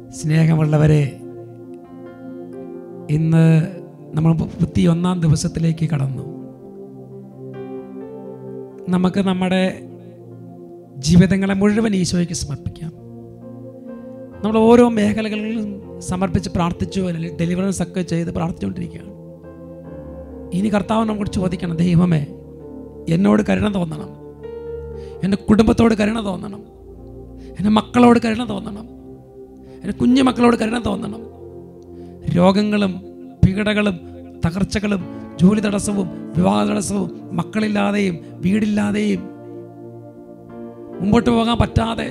സ്നേഹമുള്ളവരെ ഇന്ന് നമ്മൾ മുപ്പത്തി ഒന്നാം ദിവസത്തിലേക്ക് കടന്നു നമുക്ക് നമ്മുടെ ജീവിതങ്ങളെ മുഴുവൻ ഈശോയ്ക്ക് സമർപ്പിക്കാം നമ്മൾ ഓരോ മേഖലകളിലും സമർപ്പിച്ച് പ്രാർത്ഥിച്ചു അല്ലെങ്കിൽ ഡെലിവറൻസ് ഒക്കെ ചെയ്ത് പ്രാർത്ഥിച്ചുകൊണ്ടിരിക്കുകയാണ് ഇനി കർത്താവ് നമ്മോട് ചോദിക്കണം ദൈവമേ എന്നോട് കരുണ തോന്നണം എൻ്റെ കുടുംബത്തോട് കരുണ തോന്നണം എൻ്റെ മക്കളോട് കരുണ തോന്നണം എൻ്റെ കുഞ്ഞു മക്കളോട് കരുണ തോന്നണം രോഗങ്ങളും പീഡകളും തകർച്ചകളും ജോലി തടസ്സവും വിവാഹ തടസ്സവും മക്കളില്ലാതെയും വീടില്ലാതെയും മുമ്പോട്ട് പോകാൻ പറ്റാതെ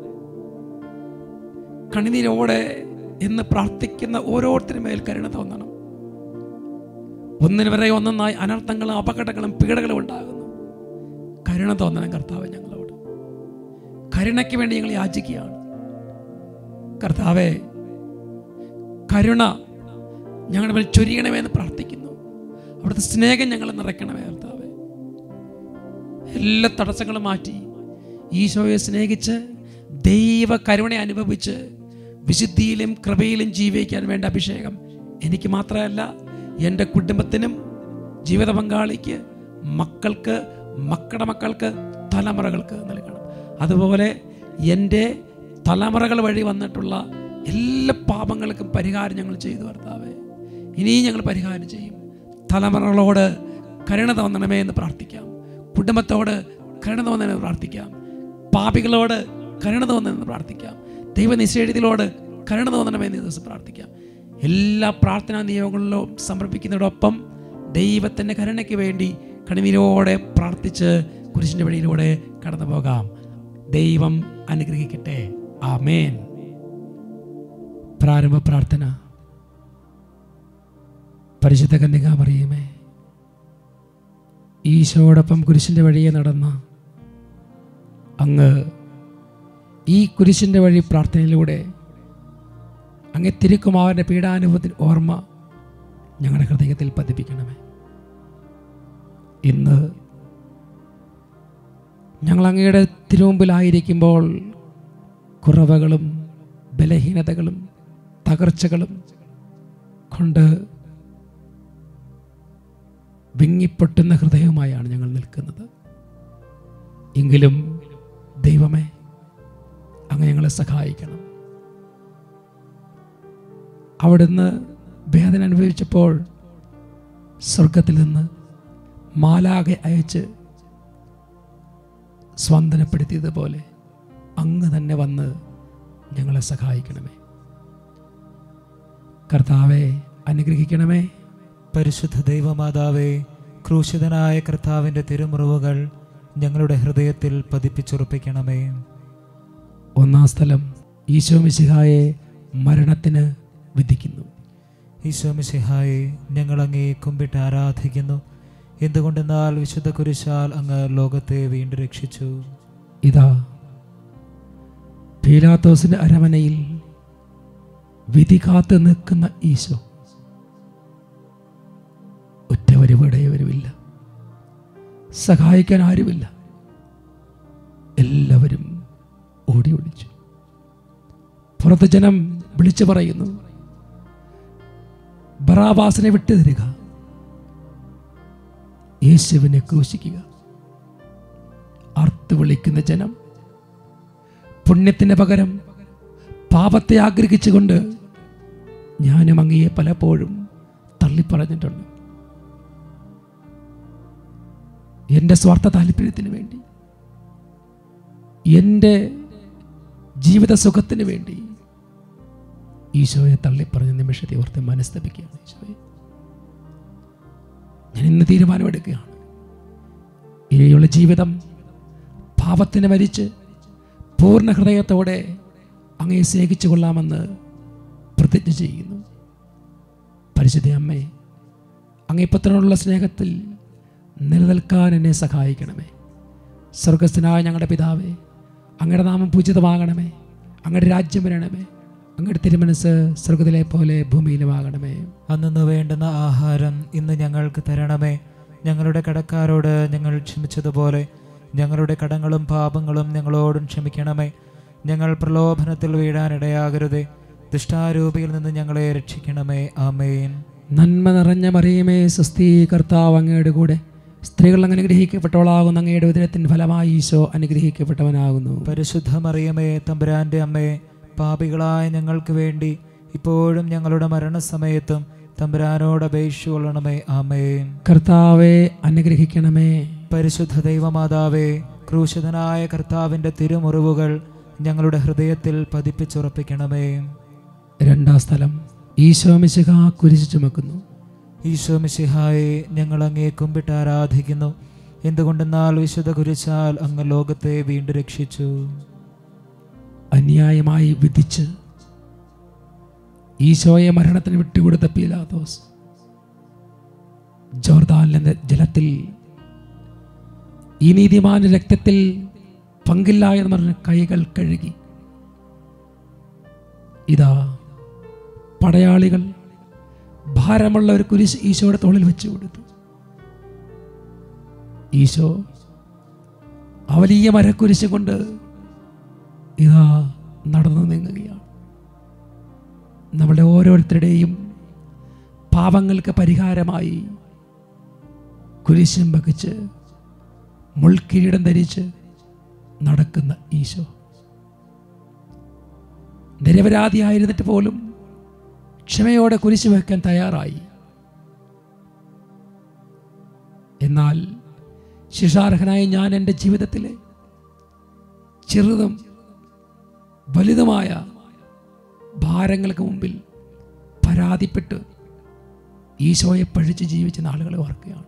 കണിനീരോടെ എന്ന് പ്രാർത്ഥിക്കുന്ന ഓരോരുത്തരും മേൽ കരുണ തോന്നണം ഒന്നിനു വരെ ഒന്നൊന്നായി അനർത്ഥങ്ങളും അപകടങ്ങളും പീഡകളും ഉണ്ടാകുന്നു കരുണ തോന്നണം കർത്താവ് ഞങ്ങളോട് കരുണയ്ക്ക് വേണ്ടി ഞങ്ങൾ യാചിക്കുകയാണ് കർത്താവെ കരുണ ഞങ്ങളുടെ മേൽ ചൊരിയണമേ എന്ന് പ്രാർത്ഥിക്കുന്നു അവിടുത്തെ സ്നേഹം ഞങ്ങൾ നിറയ്ക്കണമേ കർത്താവെ എല്ലാ തടസ്സങ്ങളും മാറ്റി ഈശോയെ സ്നേഹിച്ച് ദൈവ കരുണ അനുഭവിച്ച് വിശുദ്ധിയിലും കൃപയിലും ജീവിക്കാൻ വേണ്ട അഭിഷേകം എനിക്ക് മാത്രമല്ല എൻ്റെ കുടുംബത്തിനും ജീവിത പങ്കാളിക്ക് മക്കൾക്ക് മക്കളുടെ മക്കൾക്ക് തലമുറകൾക്ക് നൽകണം അതുപോലെ എൻ്റെ തലമുറകൾ വഴി വന്നിട്ടുള്ള എല്ലാ പാപങ്ങൾക്കും പരിഹാരം ഞങ്ങൾ ചെയ്തു ഭർത്താവേ ഇനിയും ഞങ്ങൾ പരിഹാരം ചെയ്യും തലമുറകളോട് കരുണ തോന്നണമേ എന്ന് പ്രാർത്ഥിക്കാം കുടുംബത്തോട് കരുണ തോന്നണമെന്ന് പ്രാർത്ഥിക്കാം പാപികളോട് കരുണ തോന്നണമെന്ന് പ്രാർത്ഥിക്കാം ദൈവനിഷേധത്തിലോട് കരുണ തോന്നണമെന്ന് ഈ ദിവസം പ്രാർത്ഥിക്കാം എല്ലാ പ്രാർത്ഥനാ നിയമങ്ങളിലും സമർപ്പിക്കുന്നതോടൊപ്പം ദൈവത്തിൻ്റെ കരുണയ്ക്ക് വേണ്ടി കണിനീരോടെ പ്രാർത്ഥിച്ച് കുരിശിൻ്റെ വഴിയിലൂടെ കടന്നു പോകാം ദൈവം അനുഗ്രഹിക്കട്ടെ ആമേൻ പ്രാരംഭ പ്രാർത്ഥന പരിശുദ്ധ കന്യകാമറിയുമേ ഈശോടൊപ്പം കുരിശിൻ്റെ വഴിയെ നടന്ന അങ്ങ് ഈ കുരിശിൻ്റെ വഴി പ്രാർത്ഥനയിലൂടെ അങ്ങേ തിരുക്കുമാവൻ്റെ പീഡാനുഭവത്തിൽ ഓർമ്മ ഞങ്ങളുടെ ഹൃദയത്തിൽ പതിപ്പിക്കണമേ ഇന്ന് ഞങ്ങൾ അങ്ങയുടെ തിരുമുമ്പിലായിരിക്കുമ്പോൾ കുറവുകളും ബലഹീനതകളും തകർച്ചകളും കൊണ്ട് വിങ്ങിപ്പൊട്ടുന്ന ഹൃദയവുമായാണ് ഞങ്ങൾ നിൽക്കുന്നത് എങ്കിലും ദൈവമേ അങ്ങ് ഞങ്ങളെ സഹായിക്കണം അവിടുന്ന് വേദന അനുഭവിച്ചപ്പോൾ സ്വർഗത്തിൽ നിന്ന് മാലാകെ അയച്ച് സ്വാന്തനപ്പെടുത്തിയതുപോലെ അങ്ങ് തന്നെ വന്ന് ഞങ്ങളെ സഹായിക്കണമേ കർത്താവെ അനുഗ്രഹിക്കണമേ പരിശുദ്ധ ദൈവമാതാവേ ക്രൂശിതനായ കർത്താവിൻ്റെ തിരുമുറിവുകൾ ഞങ്ങളുടെ ഹൃദയത്തിൽ പതിപ്പിച്ചുറപ്പിക്കണമേ ഒന്നാം സ്ഥലം ഈശോ മിശിഹായെ മരണത്തിന് വിധിക്കുന്നു ഈശോ മിശിഹായെ ഞങ്ങൾ അങ്ങേ കുമ്പിട്ട് ആരാധിക്കുന്നു എന്തുകൊണ്ടെന്നാൽ വിശുദ്ധ കുരിശാൽ അങ്ങ് ലോകത്തെ വീണ്ടും രക്ഷിച്ചു ഇതാ പീലാത്തോസിന്റെ അരമനയിൽ വിധി കാത്ത് നിൽക്കുന്ന ഈശോ ഒറ്റവരുവിടെയവരുമില്ല സഹായിക്കാൻ ആരുമില്ല എല്ലാവരും ഓടി ഒളിച്ചു പുറത്ത് ജനം വിളിച്ചു പറയുന്നു ബറാബാസിനെ വിട്ടുതരിക യേശുവിനെ ക്രൂശിക്കുക അർത്ത് വിളിക്കുന്ന ജനം പുണ്യത്തിന് പകരം പാപത്തെ ആഗ്രഹിച്ചുകൊണ്ട് ഞാനും അങ്ങയെ പലപ്പോഴും തള്ളിപ്പറഞ്ഞിട്ടുണ്ട് എൻ്റെ സ്വാർത്ഥ താല്പര്യത്തിന് വേണ്ടി എൻ്റെ ജീവിത സുഖത്തിന് വേണ്ടി ഈശോയെ തള്ളിപ്പറഞ്ഞ നിമിഷത്തെ ഓർത്ത് മനസ്തപിക്കുകയാണ് ഈശോയെ ഞാൻ ഇന്ന് തീരുമാനമെടുക്കുകയാണ് ഇനിയുള്ള ജീവിതം പാപത്തിന് മരിച്ച് പൂർണ്ണ ഹൃദയത്തോടെ അങ്ങയെ സ്നേഹിച്ചു കൊള്ളാമെന്ന് പ്രതിജ്ഞ ചെയ്യുന്നു പരിശുദ്ധ അമ്മേ അങ്ങേ പുത്രനോടുള്ള സ്നേഹത്തിൽ നിലനിൽക്കാൻ എന്നെ സഹായിക്കണമേ സ്വർഗസ്ഥനായ ഞങ്ങളുടെ പിതാവേ അങ്ങയുടെ നാമം പൂജിതമാകണമേ അങ്ങയുടെ രാജ്യം വരണമേ അങ്ങയുടെ തിരുമനസ് സ്വർഗത്തിലെ പോലെ ഭൂമിയിലുമാകണമേ അന്നു വേണ്ടുന്ന ആഹാരം ഇന്ന് ഞങ്ങൾക്ക് തരണമേ ഞങ്ങളുടെ കടക്കാരോട് ഞങ്ങൾ ക്ഷമിച്ചതുപോലെ ഞങ്ങളുടെ കടങ്ങളും പാപങ്ങളും ഞങ്ങളോടും ക്ഷമിക്കണമേ ഞങ്ങൾ പ്രലോഭനത്തിൽ വീഴാനിടയാകരുതേ ദുഷ്ടാരൂപിയിൽ നിന്ന് ഞങ്ങളെ രക്ഷിക്കണമേ ആമേൻ നന്മ നിറഞ്ഞ മറിയമേ സുസ്ഥീ കർത്താവ് അങ്ങയുടെ കൂടെ സ്ത്രീകൾ അങ്ങ് അനുഗ്രഹിക്കപ്പെട്ടവളാകുന്നു അങ്ങയുടെ ഉദരത്തിൻ ഫലമായി ഈശോ അനുഗ്രഹിക്കപ്പെട്ടവനാകുന്നു പരിശുദ്ധ മറിയമേ തമ്പുരാന്റെ അമ്മേ പാപികളായ ഞങ്ങൾക്ക് വേണ്ടി ഇപ്പോഴും ഞങ്ങളുടെ മരണസമയത്തും തമ്പുരാനോട് അപേക്ഷിച്ചു കൊള്ളണമേ ആമേൻ കർത്താവെ അനുഗ്രഹിക്കണമേ പരിശുദ്ധ ദൈവമാതാവേ ക്രൂശിതനായ കർത്താവിന്റെ തിരുമുറിവുകൾ ഞങ്ങളുടെ ഹൃദയത്തിൽ പതിപ്പിച്ചുറപ്പിക്കണമേ രണ്ടാം സ്ഥലം ഈശോ മിശിഹ കുരിശ് ചുമക്കുന്നു ഈശോ മിശിഹായെ ഞങ്ങൾ അങ്ങേ കുമ്പിട്ട് ആരാധിക്കുന്നു എന്തുകൊണ്ടെന്നാൽ വിശുദ്ധ കുരിശാൽ അങ്ങ് ലോകത്തെ വീണ്ടും രക്ഷിച്ചു അന്യായമായി വിധിച്ച് ഈശോയെ മരണത്തിന് വിട്ടുകൊടുത്ത പീലാത്തോസ് ജോർദാനിലെ ജലത്തിൽ ഈ നീതിമാന്റെ രക്തത്തിൽ പങ്കില്ല എന്ന് പറഞ്ഞ് കൈകൾ കഴുകി ഇതാ പടയാളികൾ ഭാരമുള്ള ഒരു കുരിശ് ഈശോയുടെ തോളിൽ വെച്ചു കൊടുത്തു ഈശോ ആ വലിയ മരക്കുരിശ് കൊണ്ട് ഇതാ നടന്നു നീങ്ങുകയാണ് നമ്മുടെ ഓരോരുത്തരുടെയും പാപങ്ങൾക്ക് പരിഹാരമായി കുരിശും വഹിച്ച് മുൾക്കിരീടം ധരിച്ച് നടക്കുന്ന ഈശോ നിരപരാധിയായിരുന്നിട്ട് പോലും ക്ഷമയോടെ കുരിശ് വയ്ക്കാൻ തയ്യാറായി എന്നാൽ ശിഷാർഹനായ ഞാൻ എൻ്റെ ജീവിതത്തിലെ ചെറുതും വലുതുമായ ഭാരങ്ങൾക്ക് മുമ്പിൽ പരാതിപ്പെട്ട് ഈശോയെ പഴിച്ച് ജീവിച്ച നാളുകളെ ഓർക്കുകയാണ്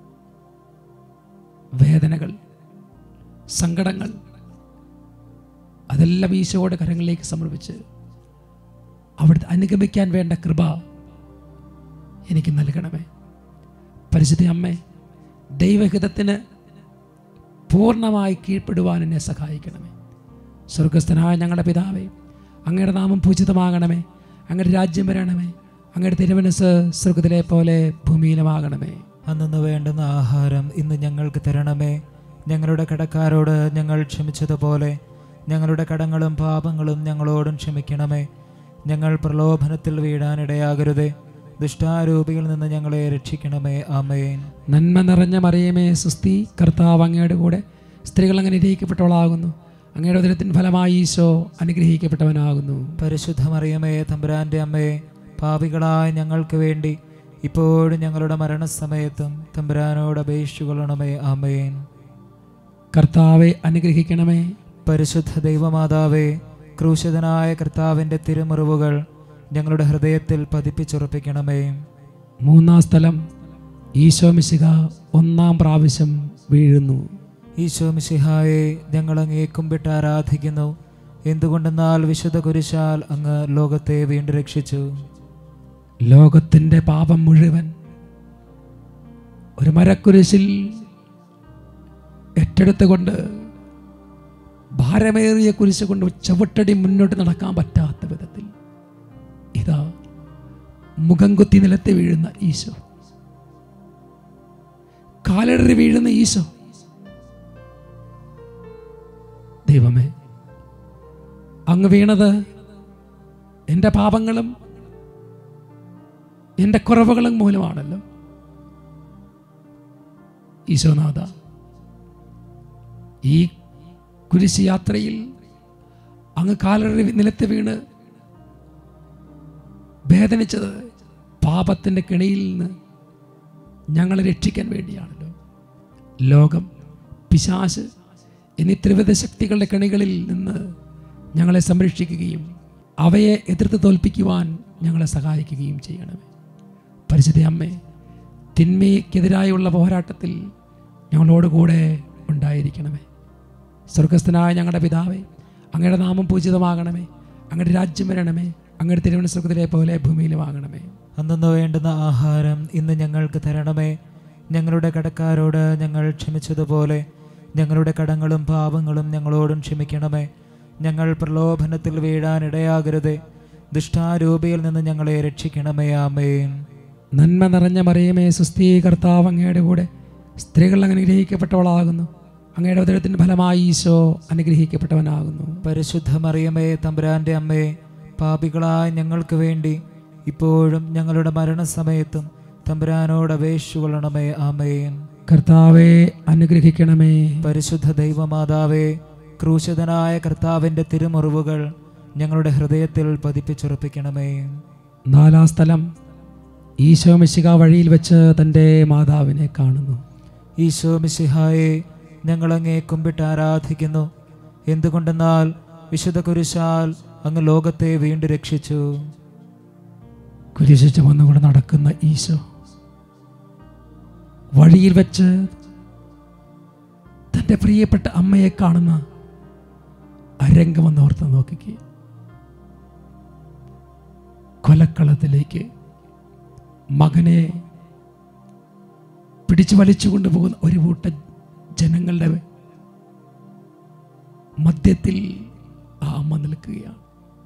വേദനകൾ സങ്കടങ്ങൾ അതെല്ലാം ഈശോയുടെ കരങ്ങളിലേക്ക് സമർപ്പിച്ച് അവിടുത്തെ അനുഗമിക്കാൻ വേണ്ട കൃപ എനിക്ക് നൽകണമേ പരിശുദ്ധ അമ്മേ ദൈവഹിതത്തിന് പൂർണ്ണമായി കീഴ്പ്പെടുവാൻ എന്നെ സഹായിക്കണമേ സ്വർഗസ്ഥനായ ഞങ്ങളുടെ പിതാവേ അങ്ങയുടെ നാമം പൂജിതമാകണമേ അങ്ങയുടെ രാജ്യം വരണമേ അങ്ങയുടെ തിരുമനസ് സ്വർഗത്തിലെ പോലെ ഭൂമിയിലുമാകണമേ അന്നു വേണ്ടുന്ന ആഹാരം ഇന്ന് ഞങ്ങൾക്ക് തരണമേ ഞങ്ങളുടെ കടക്കാരോട് ഞങ്ങൾ ക്ഷമിച്ചതുപോലെ ഞങ്ങളുടെ കടങ്ങളും പാപങ്ങളും ഞങ്ങളോടും ക്ഷമിക്കണമേ ഞങ്ങൾ പ്രലോഭനത്തിൽ വീഴാനിടയാകരുതേ ദുഷ്ടാരൂപിയിൽ നിന്ന് ഞങ്ങളെ രക്ഷിക്കണമേ ആമേൻ നന്മ നിറഞ്ഞ മറിയമേ സുസ്തി കർത്താവ് അങ്ങയുടെ കൂടെ സ്ത്രീകൾ അങ്ങനെ അനുഗ്രഹിക്കപ്പെട്ടവളാകുന്നു അങ്ങയുടെ ഉദരത്തിൻ ഫലമായി ഈശോ അനുഗ്രഹിക്കപ്പെട്ടവനാകുന്നു പരിശുദ്ധ മറിയമേ തമ്പുരാന്റെ അമ്മയെ പാപികളായ ഞങ്ങൾക്ക് വേണ്ടി ഇപ്പോഴും ഞങ്ങളുടെ മരണസമയത്തും തമ്പുരാനോട് അപേക്ഷിച്ചു കൊള്ളണമേ ആമേൻ കർത്താവെ അനുഗ്രഹിക്കണമേ പരിശുദ്ധ ദൈവമാതാവേ ക്രൂശിതനായ കർത്താവിൻ്റെ തിരുമുറിവുകൾ ഞങ്ങളുടെ ഹൃദയത്തിൽ പതിപ്പിച്ചുറപ്പിക്കണമേ മൂന്നാം സ്ഥലം ഈശോ മിശിക ഒന്നാം പ്രാവശ്യം വീഴുന്നു ഈശോ മിശിഹായെ ഞങ്ങൾ അങ്ങേ കുമ്പിട്ട് ആരാധിക്കുന്നു എന്തുകൊണ്ടെന്നാൽ വിശുദ്ധ കുരിശാൽ അങ്ങ് ലോകത്തെ വീണ്ടും രക്ഷിച്ചു ലോകത്തിൻ്റെ പാപം മുഴുവൻ ഒരു മരക്കുരിശിൽ ഏറ്റെടുത്തുകൊണ്ട് ഭാരമേറിയ കുരിശ് കൊണ്ട് ചവിട്ടടി മുന്നോട്ട് നടക്കാൻ പറ്റാത്ത വിധത്തിൽ ഇതാ മുഖം കുത്തി നിലത്ത് വീഴുന്ന ഈശോ കാലിടറി വീഴുന്ന ഈശോ ദൈവമേ അങ്ങ് വീണത് എൻ്റെ പാപങ്ങളും എൻ്റെ കുറവുകളും മൂലമാണല്ലോ ഈശോനാഥ ഈ കുരിശ് യാത്രയിൽ അങ്ങ് കാലറി നിലത്ത് വീണ് വേദനിച്ചത് പാപത്തിൻ്റെ കെണിയിൽ നിന്ന് ഞങ്ങളെ രക്ഷിക്കാൻ വേണ്ടിയാണല്ലോ ലോകം പിശാശ് എന്നീ ത്രിവിധ ശക്തികളുടെ കെണികളിൽ നിന്ന് ഞങ്ങളെ സംരക്ഷിക്കുകയും അവയെ എതിർത്ത് തോൽപ്പിക്കുവാൻ ഞങ്ങളെ സഹായിക്കുകയും ചെയ്യണമേ പരിശുദ്ധ അമ്മേ തിന്മയ്ക്കെതിരായുള്ള പോരാട്ടത്തിൽ ഞങ്ങളോട് കൂടെ ഉണ്ടായിരിക്കണമേ സ്വർഗസ്ഥനായ ഞങ്ങളുടെ പിതാവേ അങ്ങയുടെ നാമം പൂജിതമാകണമേ അങ്ങയുടെ രാജ്യം വരണമേ അങ്ങയുടെ തിരുവനന്തപുരത്തിലെ പോലെ ഭൂമിയിലുമാകണമേ അന്നു വേണ്ടുന്ന ആഹാരം ഇന്ന് ഞങ്ങൾക്ക് തരണമേ ഞങ്ങളുടെ കടക്കാരോട് ഞങ്ങൾ ക്ഷമിച്ചതുപോലെ ഞങ്ങളുടെ കടങ്ങളും പാപങ്ങളും ഞങ്ങളോടും ക്ഷമിക്കണമേ ഞങ്ങൾ പ്രലോഭനത്തിൽ വീഴാനിടയാകരുതേ ദുഷ്ടാരൂപിയിൽ നിന്ന് ഞങ്ങളെ രക്ഷിക്കണമേ ആമേൻ നന്മ നിറഞ്ഞ മറിയമേ സുസ്ഥീ കർത്താവ് അങ്ങയുടെ കൂടെ സ്ത്രീകൾ അങ്ങ് അനുഗ്രഹിക്കപ്പെട്ടവളാകുന്നു അങ്ങയുടെ ഉദരത്തിൻ്റെ ഫലമായി ഈശോ അനുഗ്രഹിക്കപ്പെട്ടവനാകുന്നു പരിശുദ്ധ മറിയമേ തമ്പുരാന്റെ അമ്മേ പാപികളായ ഞങ്ങൾക്ക് വേണ്ടി ഇപ്പോഴും ഞങ്ങളുടെ മരണസമയത്തും തമ്പുരാനോട് അപേക്ഷിക്കൊള്ളണമേ ആമേൻ കർത്താവെ അനുഗ്രഹിക്കണമേ പരിശുദ്ധ ദൈവമാതാവേ ക്രൂശിതനായ കർത്താവിൻ്റെ തിരുമുറിവുകൾ ഞങ്ങളുടെ ഹൃദയത്തിൽ പതിപ്പിച്ചുറപ്പിക്കണമേ നാലാം സ്ഥലം ഈശോ മിശിക വഴിയിൽ വെച്ച് തൻ്റെ മാതാവിനെ കാണുന്നു ഈശോ മിശിഹായെ ഞങ്ങളങ്ങേ കുമ്പിട്ട് ആരാധിക്കുന്നു എന്തുകൊണ്ടെന്നാൽ വിശുദ്ധ കുരിശാൽ അങ്ങ് ലോകത്തെ വീണ്ടും രക്ഷിച്ചു കുരിശ് ചുമന്നുകൂടെ നടക്കുന്ന ഈശോ വഴിയിൽ വെച്ച് തൻ്റെ പ്രിയപ്പെട്ട അമ്മയെ കാണുന്ന അരംഗമെന്ന് ഓർത്ത് നോക്കിക്കേ കൊലക്കളത്തിലേക്ക് മകനെ പിടിച്ചു വലിച്ചു കൊണ്ടുപോകുന്ന ഒരു കൂട്ടം ജനങ്ങളുടെ മധ്യത്തിൽ ആ അമ്മ നിൽക്കുകയാണ്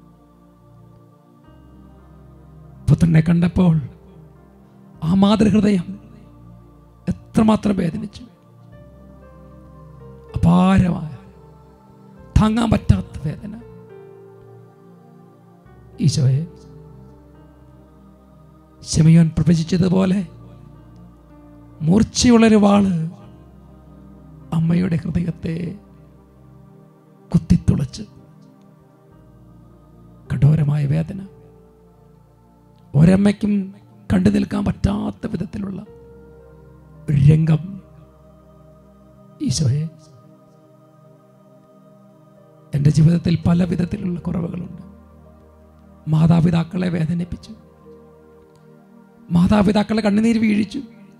പുത്രനെ കണ്ടപ്പോൾ ആ മാതൃഹൃദയം എത്രമാത്രം വേദനിച്ചു അപാരമായ താങ്ങാൻ പറ്റാത്ത വേദന ഈശോയെ ശമയോൻ പ്രവചിച്ചതുപോലെ മൂർച്ചയുള്ളൊരു വാള് അമ്മയുടെ ഹൃദയത്തെ കുത്തിത്തുളച്ച് കഠോരമായ വേദന ഒരമ്മയ്ക്കും കണ്ടു നിൽക്കാൻ പറ്റാത്ത വിധത്തിലുള്ള ഒരു രംഗം ഈശോയെ എൻ്റെ ജീവിതത്തിൽ പല വിധത്തിലുള്ള കുറവുകളുണ്ട് മാതാപിതാക്കളെ വേദനിപ്പിച്ചു മാതാപിതാക്കളെ കണ്ണുനീര് വീഴിച്ചു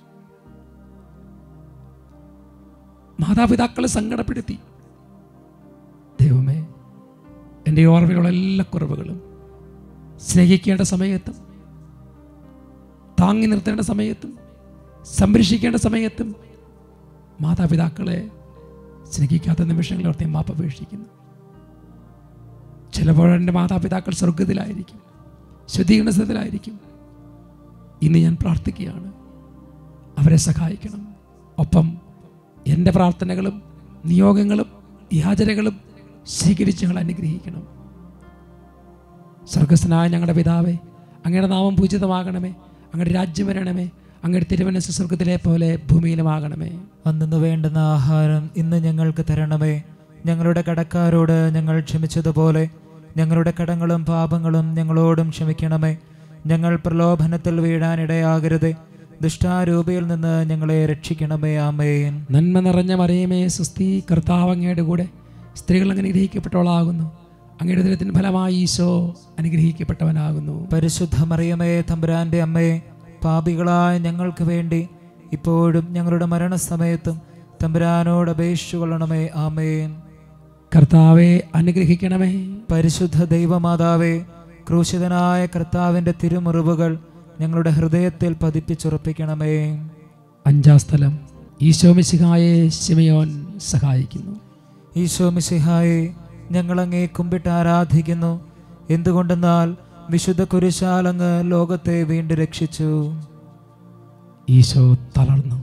മാതാപിതാക്കളെ സങ്കടപ്പെടുത്തി ദൈവമേ എൻ്റെ ഓർമ്മയിലുള്ള എല്ലാ കുറവുകളും സ്നേഹിക്കേണ്ട സമയത്തും താങ്ങി നിർത്തേണ്ട സമയത്തും സംരക്ഷിക്കേണ്ട സമയത്തും മാതാപിതാക്കളെ സ്നേഹിക്കാത്ത നിമിഷങ്ങളിൽ ഓർത്ത് ഞാൻ മാപ്പ് അപേക്ഷിക്കുന്നു ചിലപ്പോഴെൻ്റെ മാതാപിതാക്കൾ സ്വർഗത്തിലായിരിക്കും ശുദ്ധീകരണത്തിലായിരിക്കും ഇന്ന് ഞാൻ പ്രാർത്ഥിക്കുകയാണ് അവരെ സഹായിക്കണം ഒപ്പം എൻ്റെ പ്രാർത്ഥനകളും നിയോഗങ്ങളും യാചനകളും സ്വീകരിച്ച് ഞങ്ങൾ അനുഗ്രഹിക്കണം സ്വർഗസ്ഥനായ ഞങ്ങളുടെ പിതാവേ അങ്ങയുടെ നാമം പൂജിതമാകണമേ അങ്ങയുടെ രാജ്യം വരണമേ അങ്ങയുടെ തിരുവനസ് സ്വർഗത്തിലെ പോലെ ഭൂമിയിലുമാകണമേ അന്നു വേണ്ടുന്ന ആഹാരം ഇന്ന് ഞങ്ങൾക്ക് തരണമേ ഞങ്ങളുടെ കടക്കാരോട് ഞങ്ങൾ ക്ഷമിച്ചതുപോലെ ഞങ്ങളുടെ കടങ്ങളും പാപങ്ങളും ഞങ്ങളോടും ക്ഷമിക്കണമേ ഞങ്ങൾ പ്രലോഭനത്തിൽ വീഴാനിടയാകരുത് ദുഷ്ടാരൂപയിൽ നിന്ന് ഞങ്ങളെ രക്ഷിക്കണമേ ആമേൻ നന്മ നിറഞ്ഞ മറിയമേ സുസ്തി കർത്താവ് അങ്ങയുടെ കൂടെ സ്ത്രീകൾ അങ്ങനെ അനുഗ്രഹിക്കപ്പെട്ടവളാകുന്നു അങ്ങയുടെ ദുരത്തിന് ഫലമായി ഈശോ അനുഗ്രഹിക്കപ്പെട്ടവനാകുന്നു പരിശുദ്ധ മറിയമേ തമ്പുരാന്റെ അമ്മയെ പാപികളായ ഞങ്ങൾക്ക് വേണ്ടി ഇപ്പോഴും ഞങ്ങളുടെ മരണസമയത്തും തമ്പുരാനോട് അപേക്ഷിച്ചുകൊള്ളണമേ ആമേൻ കർത്താവെ അനുഗ്രഹിക്കണമേ പരിശുദ്ധ ദൈവമാതാവേ ക്രൂശിതനായ കർത്താവിൻ്റെ തിരുമുറിവുകൾ ഞങ്ങളുടെ ഹൃദയത്തിൽ പതിപ്പിച്ചുറപ്പിക്കണമേ അഞ്ചാം സ്ഥലം ഈശോ മിശിഹായെ ശിമയോൻ സഹായിക്കുന്നു ഈശോ മിശിഹായെ ഞങ്ങളങ്ങേ കുമ്പിട്ട് ആരാധിക്കുന്നു എന്തുകൊണ്ടെന്നാൽ വിശുദ്ധ കുരിശാലങ്ങ് ലോകത്തെ വീണ്ടും രക്ഷിച്ചു ഈശോ തളർന്നു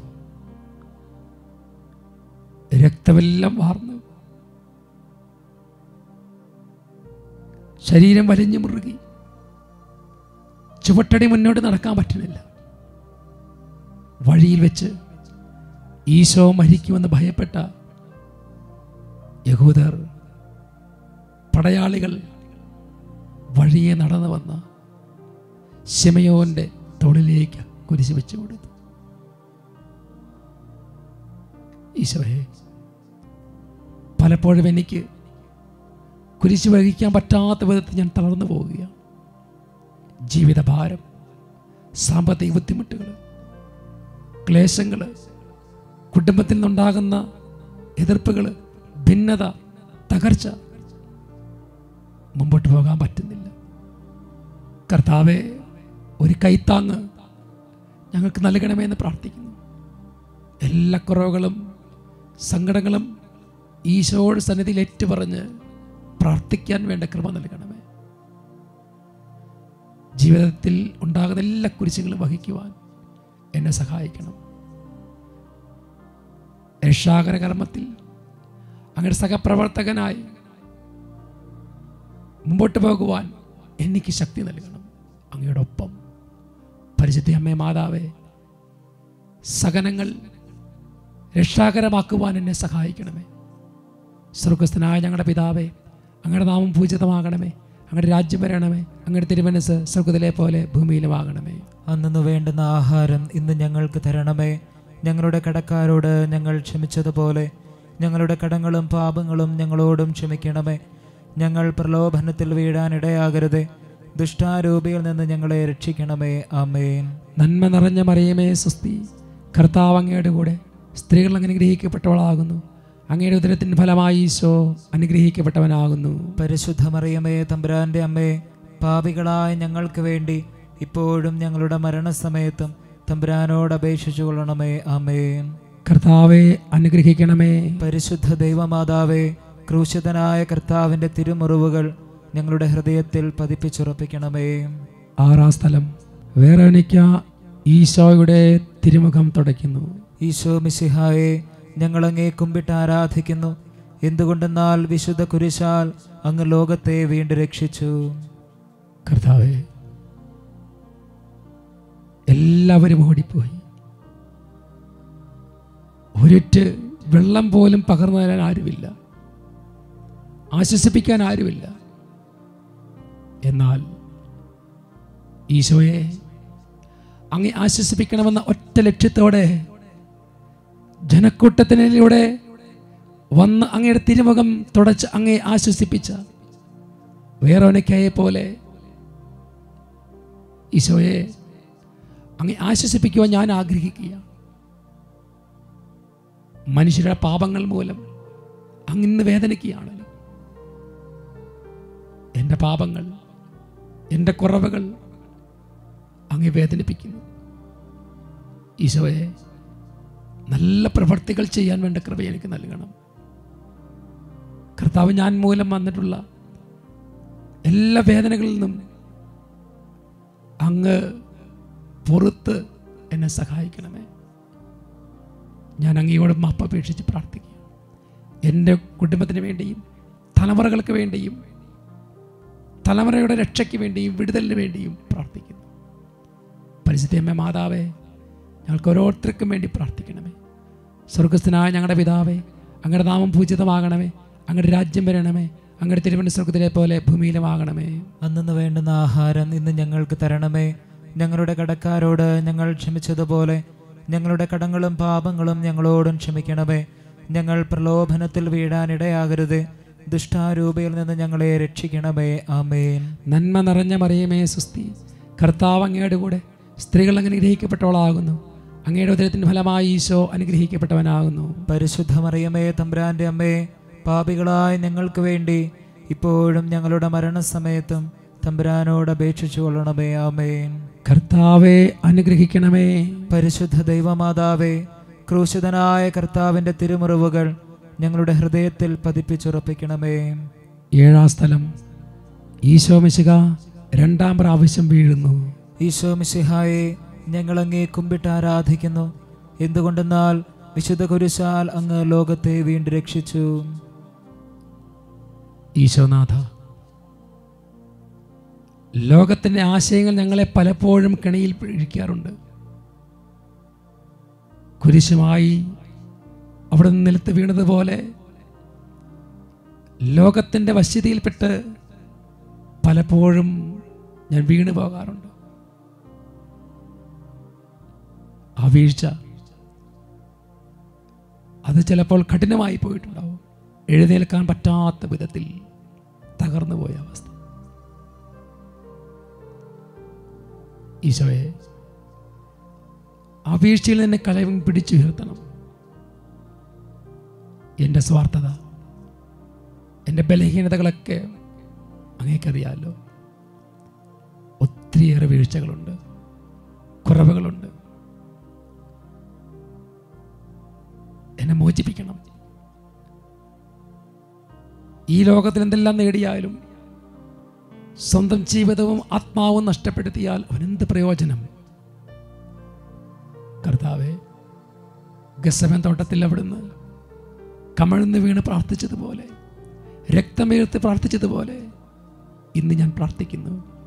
രക്തമെല്ലാം വാർന്നു ശരീരം വലിഞ്ഞു മുറുകി ചുവട്ടടി മുന്നോട്ട് നടക്കാൻ പറ്റുന്നില്ല വഴിയിൽ വെച്ച് ഈശോ മരിക്കുമെന്ന് ഭയപ്പെട്ട യഹൂദർ പടയാളികൾ വഴിയെ നടന്നു വന്ന ശിമയോന്റെ തോളിലേക്ക് കുരിശ് വെച്ചു കൊടുത്തു ഈശോയെ പലപ്പോഴും എനിക്ക് കുരിശ് വഹിക്കാൻ പറ്റാത്ത വിധത്തിൽ ഞാൻ തളർന്നു പോവുകയാണ് ജീവിതഭാരം സാമ്പത്തിക ബുദ്ധിമുട്ടുകൾ ക്ലേശങ്ങൾ കുടുംബത്തിൽ നിന്നുണ്ടാകുന്ന എതിർപ്പുകൾ ഭിന്നത തകർച്ച മുമ്പോട്ട് പോകാൻ പറ്റുന്നില്ല കർത്താവെ ഒരു കൈത്താങ്ങ് ഞങ്ങൾക്ക് നൽകണമെന്ന് പ്രാർത്ഥിക്കുന്നു എല്ലാ കുറവുകളും സങ്കടങ്ങളും ഈശോയുടെ സന്നിധിയിൽ ഏറ്റുപറഞ്ഞ് പ്രാർത്ഥിക്കാൻ വേണ്ട കൃപ നൽകണമേ ജീവിതത്തിൽ ഉണ്ടാകുന്ന എല്ലാ കുരിശുകളും വഹിക്കുവാൻ എന്നെ സഹായിക്കണം രക്ഷാകര കർമ്മത്തിൽ അങ്ങനെ സഹപ്രവർത്തകനായി മുമ്പോട്ട് പോകുവാൻ എനിക്ക് ശക്തി നൽകണം അങ്ങയുടെ ഒപ്പം പരിശുദ്ധ അമ്മേ മാതാവേ സകനങ്ങൾ രക്ഷാകരമാക്കുവാൻ എന്നെ സഹായിക്കണമേ സ്വർഗസ്ഥനായ ഞങ്ങളുടെ പിതാവേ അങ്ങയുടെ നാമം പൂജിതമാകണമേ അങ്ങയുടെ രാജ്യം വരണമേ അങ്ങയുടെ തിരുമനസ് സ്വർഗത്തിലെ പോലെ ഭൂമിയിലുമാകണമേ അന്നു വേണ്ടുന്ന ആഹാരം ഇന്ന് ഞങ്ങൾക്ക് തരണമേ ഞങ്ങളുടെ കടക്കാരോട് ഞങ്ങൾ ക്ഷമിച്ചതുപോലെ ഞങ്ങളുടെ കടങ്ങളും പാപങ്ങളും ഞങ്ങളോടും ക്ഷമിക്കണമേ ഞങ്ങൾ പ്രലോഭനത്തിൽ വീഴാനിടയാകരുതേ ദുഷ്ടാരൂപിയിൽ നിന്ന് ഞങ്ങളെ രക്ഷിക്കണമേ ആമേൻ നന്മ നിറഞ്ഞ മറിയമേ സുസ്തി കർത്താവ് അങ്ങയുടെ കൂടെ സ്ത്രീകൾ അനുഗ്രഹിക്കപ്പെട്ടവളാകുന്നു അങ്ങയുടെ ഉദരത്തിൻ ഫലമായി ഈശോ അനുഗ്രഹിക്കപ്പെട്ടവനാകുന്നു പരിശുദ്ധ മറിയമേ തമ്പുരാന്റെ അമ്മേ പാപികളായ ഞങ്ങൾക്ക് വേണ്ടി ഇപ്പോഴും ഞങ്ങളുടെ മരണസമയത്തും തമ്പുരാനോട് അപേക്ഷിച്ചു കൊള്ളണമേ ആമേൻ കർത്താവെ അനുഗ്രഹിക്കണമേ പരിശുദ്ധ ദൈവമാതാവേ ക്രൂശിതനായ കർത്താവിന്റെ തിരുമുറിവുകൾ ഞങ്ങളുടെ ഹൃദയത്തിൽ പതിപ്പിച്ചുറപ്പിക്കണമേ ആറാം സ്ഥലം വേറോനിക്ക ഈശോയുടെ തിരുമുഖം തുടയ്ക്കുന്നു ഈശോ മിശിഹായെ ഞങ്ങളങ്ങേ കുമ്പിട്ട് ആരാധിക്കുന്നു എന്തുകൊണ്ടെന്നാൽ വിശുദ്ധ കുരിശാൽ അങ്ങ് ലോകത്തെ വീണ്ടും രക്ഷിച്ചു കർത്താവെ എല്ലാവരും ഓടിപ്പോയി ഒരിറ്റ് വെള്ളം പോലും പകർന്നു തരാൻ ആരുമില്ല ആശ്വസിപ്പിക്കാൻ ആരുമില്ല എന്നാൽ ഈശോയെ അങ്ങേ ആശ്വസിപ്പിക്കണമെന്ന ഒറ്റ ലക്ഷ്യത്തോടെ ജനക്കൂട്ടത്തിനിലൂടെ വന്ന് അങ്ങയുടെ തിരുമുഖം തുടച്ച് അങ്ങേ ആശ്വസിപ്പിച്ച വേറൊനക്കയെ പോലെ ഈശോയെ അങ്ങേ ആശ്വസിപ്പിക്കുവാൻ ഞാൻ ആഗ്രഹിക്കുക മനുഷ്യരുടെ പാപങ്ങൾ മൂലം അങ്ങിന്ന് വേദനിക്കുകയാണല്ലോ എൻ്റെ പാപങ്ങൾ എൻ്റെ കുറവുകൾ അങ്ങേ വേദനിപ്പിക്കുന്നു ഈശോയെ നല്ല പ്രവർത്തികൾ ചെയ്യാൻ വേണ്ട കൃപ എനിക്ക് നൽകണം കർത്താവ് ഞാൻ മൂലം വന്നിട്ടുള്ള എല്ലാ വേദനകളിൽ നിന്നും അങ്ങ് പുറത്ത് എന്നെ സഹായിക്കണമേ ഞാൻ അങ്ങയോട് മാപ്പപേക്ഷിച്ച് പ്രാർത്ഥിക്കുക എൻ്റെ കുടുംബത്തിന് വേണ്ടിയും തലമുറകൾക്ക് വേണ്ടിയും തലമുറയുടെ രക്ഷയ്ക്ക് വേണ്ടിയും വിടുതലിന് വേണ്ടിയും പ്രാർത്ഥിക്കുന്നു പരിശുദ്ധയമ്മ മാതാവേ ഞങ്ങൾക്ക് ഓരോരുത്തർക്കും വേണ്ടി പ്രാർത്ഥിക്കണമേ സ്വർഗസ്ഥനായ ഞങ്ങളുടെ പിതാവേ അങ്ങയുടെ നാമം പൂജിതമാകണമേ അങ്ങയുടെ രാജ്യം വരണമേ അങ്ങയുടെ തിരുവനന്തപുരം സ്വർഗത്തിലെ പോലെ ഭൂമിയിലുമാകണമേ അന്നു വേണ്ടുന്ന ആഹാരം ഇന്ന് ഞങ്ങൾക്ക് തരണമേ ഞങ്ങളുടെ കടക്കാരോട് ഞങ്ങൾ ക്ഷമിച്ചതുപോലെ ഞങ്ങളുടെ കടങ്ങളും പാപങ്ങളും ഞങ്ങളോടും ക്ഷമിക്കണമേ ഞങ്ങൾ പ്രലോഭനത്തിൽ വീഴാനിടയാകരുത് ദുഷ്ടാരൂപയിൽ നിന്ന് ഞങ്ങളെ രക്ഷിക്കണമേ ആമേൻ നന്മ നിറഞ്ഞ മറിയമേ സുസ്തി കർത്താവ് അങ്ങയുടെ കൂടെ സ്ത്രീകൾ അനുഗ്രഹിക്കപ്പെട്ടവളാകുന്നു അങ്ങയുടെ ഉദരത്തിന് ഫലമായി ഈശോ അനുഗ്രഹിക്കപ്പെട്ടവനാകുന്നു പരിശുദ്ധ മറിയമേ തമ്പുരാന്റെ അമ്മേ പാപികളായ ഞങ്ങൾക്ക് വേണ്ടി ഇപ്പോഴും ഞങ്ങളുടെ മരണസമയത്തും തമ്പുരാനോട് അപേക്ഷിച്ചു കൊള്ളണമേ ആമേൻ കർത്താവെ അനുഗ്രഹിക്കണമേ പരിശുദ്ധ ദൈവമാതാവേ ക്രൂശിതനായ കർത്താവിന്റെ തിരുമുറിവുകൾ ഞങ്ങളുടെ ഹൃദയത്തിൽ പതിപ്പിച്ചുറപ്പിക്കണമേ ഏഴാം സ്ഥലം ഈശോ മിശിക രണ്ടാം പ്രാവശ്യം വീഴുന്നു ഈശോ മിശിഹായെ ഞങ്ങളങ്ങേ കുമ്പിട്ട് ആരാധിക്കുന്നു എന്തുകൊണ്ടെന്നാൽ വിശുദ്ധ കുരിശാൽ അങ്ങ് ലോകത്തെ വീണ്ടും രക്ഷിച്ചു ഈശോനാഥ ലോകത്തിൻ്റെ ആശയങ്ങൾ ഞങ്ങളെ പലപ്പോഴും കെണിയിൽ പിഴിക്കാറുണ്ട് കുരിശുമായി അവിടെ നിന്ന് നിലത്ത് വീണതുപോലെ ലോകത്തിൻ്റെ വശ്യതയിൽപ്പെട്ട് പലപ്പോഴും ഞാൻ വീണു പോകാറുണ്ട് ആ വീഴ്ച അത് ചിലപ്പോൾ കഠിനമായി പോയിട്ടുണ്ടാവും എഴുന്നേൽക്കാൻ പറ്റാത്ത വിധത്തിൽ തകർന്നു പോയ അവസ്ഥ ഈശോയെ ആ വീഴ്ചയിൽ നിന്നെ കലവും പിടിച്ചുയർത്തണം എൻ്റെ സ്വാർത്ഥത എൻ്റെ ബലഹീനതകളൊക്കെ അങ്ങേക്കറിയാമല്ലോ ഒത്തിരിയേറെ വീഴ്ചകളുണ്ട് കുറവുകളുണ്ട് എന്നെ മോചിപ്പിക്കണം ഈ ലോകത്തിൽ എന്തെല്ലാം നേടിയാലും സ്വന്തം ജീവിതവും ആത്മാവും നഷ്ടപ്പെടുത്തിയാൽ അവനെന്ത് പ്രയോജനം കർത്താവെ ഗസമൻ തോട്ടത്തിൽ അവിടുന്ന് കമഴ്ന്ന് വീണ് പ്രാർത്ഥിച്ചതുപോലെ രക്തമേർത്ത് പ്രാർത്ഥിച്ചതുപോലെ ഇന്ന് ഞാൻ പ്രാർത്ഥിക്കുന്നു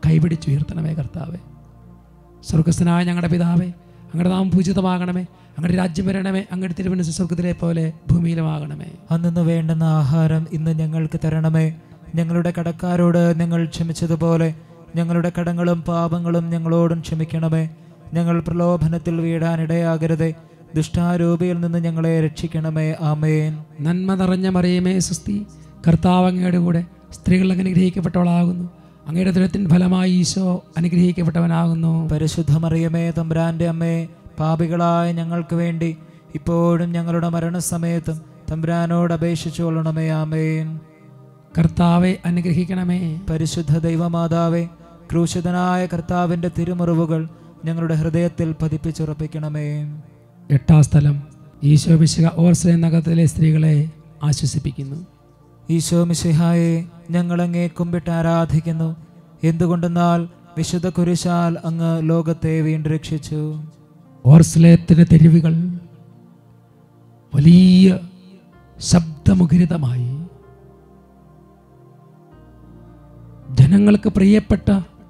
കൈപിടിച്ചുയർത്തണമേ കർത്താവേ സ്വർഗസ്ഥനായ ഞങ്ങളുടെ പിതാവേ അങ്ങയുടെ നാം പൂജിതമാകണമേ അങ്ങയുടെ രാജ്യം വരണമേ അങ്ങയുടെ തിരുവനന്തപുരം സ്വർഗത്തിലെ പോലെ ഭൂമിയിലുമാകണമേ അന്നു വേണ്ടുന്ന ആഹാരം ഇന്ന് ഞങ്ങൾക്ക് തരണമേ ഞങ്ങളുടെ കടക്കാരോട് ഞങ്ങൾ ക്ഷമിച്ചതുപോലെ ഞങ്ങളുടെ കടങ്ങളും പാപങ്ങളും ഞങ്ങളോടും ക്ഷമിക്കണമേ ഞങ്ങൾ പ്രലോഭനത്തിൽ വീഴാനിടയാകരുതേ ദുഷ്ടാരൂപിയിൽ നിന്ന് ഞങ്ങളെ രക്ഷിക്കണമേ ആമേൻ നന്മ നിറഞ്ഞ മറിയമേ സുസ്തി കർത്താവ് അങ്ങയുടെ കൂടെ സ്ത്രീകൾ അനുഗ്രഹിക്കപ്പെട്ടവളാകുന്നു അങ്ങയുടെ ദുരത്തിൻ ഫലമായി ഈശോ അനുഗ്രഹിക്കപ്പെട്ടവനാകുന്നു പരിശുദ്ധ മറിയമേ തമ്പുരാന്റെ അമ്മേ പാപികളായ ഞങ്ങൾക്ക് വേണ്ടി ഇപ്പോഴും ഞങ്ങളുടെ മരണസമയത്തും തമ്പുരാനോട് അപേക്ഷിച്ചു കൊള്ളണമേ ആമേൻ കർത്താവെ അനുഗ്രഹിക്കണമേ പരിശുദ്ധ ദൈവമാതാവേ ക്രൂശിതനായ കർത്താവിന്റെ തിരുമുറിവുകൾ ഞങ്ങളുടെ ഹൃദയത്തിൽ പതിപ്പിച്ചുറപ്പിക്കണമേ എട്ടാം സ്ഥലം ഈശോ മിശിക ഓർസ്ലേ നഗരത്തിലെ സ്ത്രീകളെ ആശ്വസിപ്പിക്കുന്നു ഈശോ മിശിഹായെ ഞങ്ങളങ്ങേ കുമ്പിട്ട് ആരാധിക്കുന്നു എന്തുകൊണ്ടെന്നാൽ വിശുദ്ധ കുരിശാൽ അങ്ങ് ലോകത്തെ വീണ്ടും രക്ഷിച്ചു ഓർസ്ലേത്തിന്റെ തെരുവുകൾ വലിയ ശബ്ദമുഖരിതമായി ജനങ്ങൾക്ക് പ്രിയപ്പെട്ട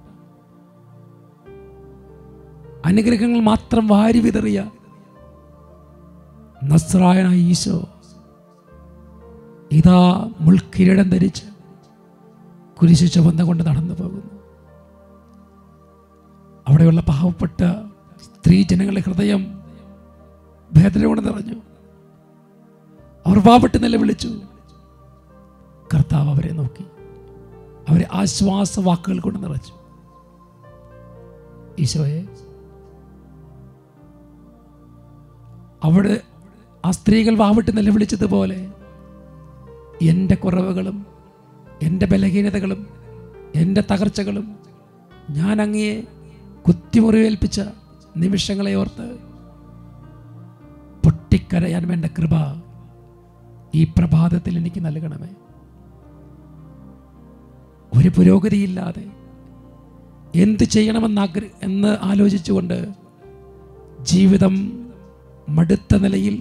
അനുഗ്രഹങ്ങൾ മാത്രം വാരി വിതറിയ നസ്രായനായ ഈശോ ഇതാ മുൾക്കിരീടം ധരിച്ച് കുരിശു ചുവന്ന കൊണ്ട് നടന്നു പോകുന്നു അവിടെയുള്ള പാവപ്പെട്ട സ്ത്രീ ജനങ്ങളുടെ ഹൃദയം വേദന കൊണ്ട് നിറഞ്ഞു അവർ പാവപ്പെട്ട് നിലവിളിച്ചു കർത്താവ് അവരെ നോക്കി അവരെ ആശ്വാസ വാക്കുകൾ കൊണ്ട് നിറച്ചു ഈശോയെ അവിടെ ആ സ്ത്രീകൾ വാവിട്ട് നിലവിളിച്ചതുപോലെ എൻ്റെ കുറവുകളും എൻ്റെ ബലഹീനതകളും എൻ്റെ തകർച്ചകളും ഞാൻ അങ്ങയെ കുത്തിമുറിവേൽപ്പിച്ച നിമിഷങ്ങളെ ഓർത്ത് പൊട്ടിക്കരയാൻ വേണ്ട കൃപ ഈ പ്രഭാതത്തിൽ എനിക്ക് നൽകണമേ ഒരു പുരോഗതിയില്ലാതെ എന്ത് ചെയ്യണമെന്ന് ആഗ്ര എന്ന് ആലോചിച്ചുകൊണ്ട് ജീവിതം മടുത്ത നിലയിൽ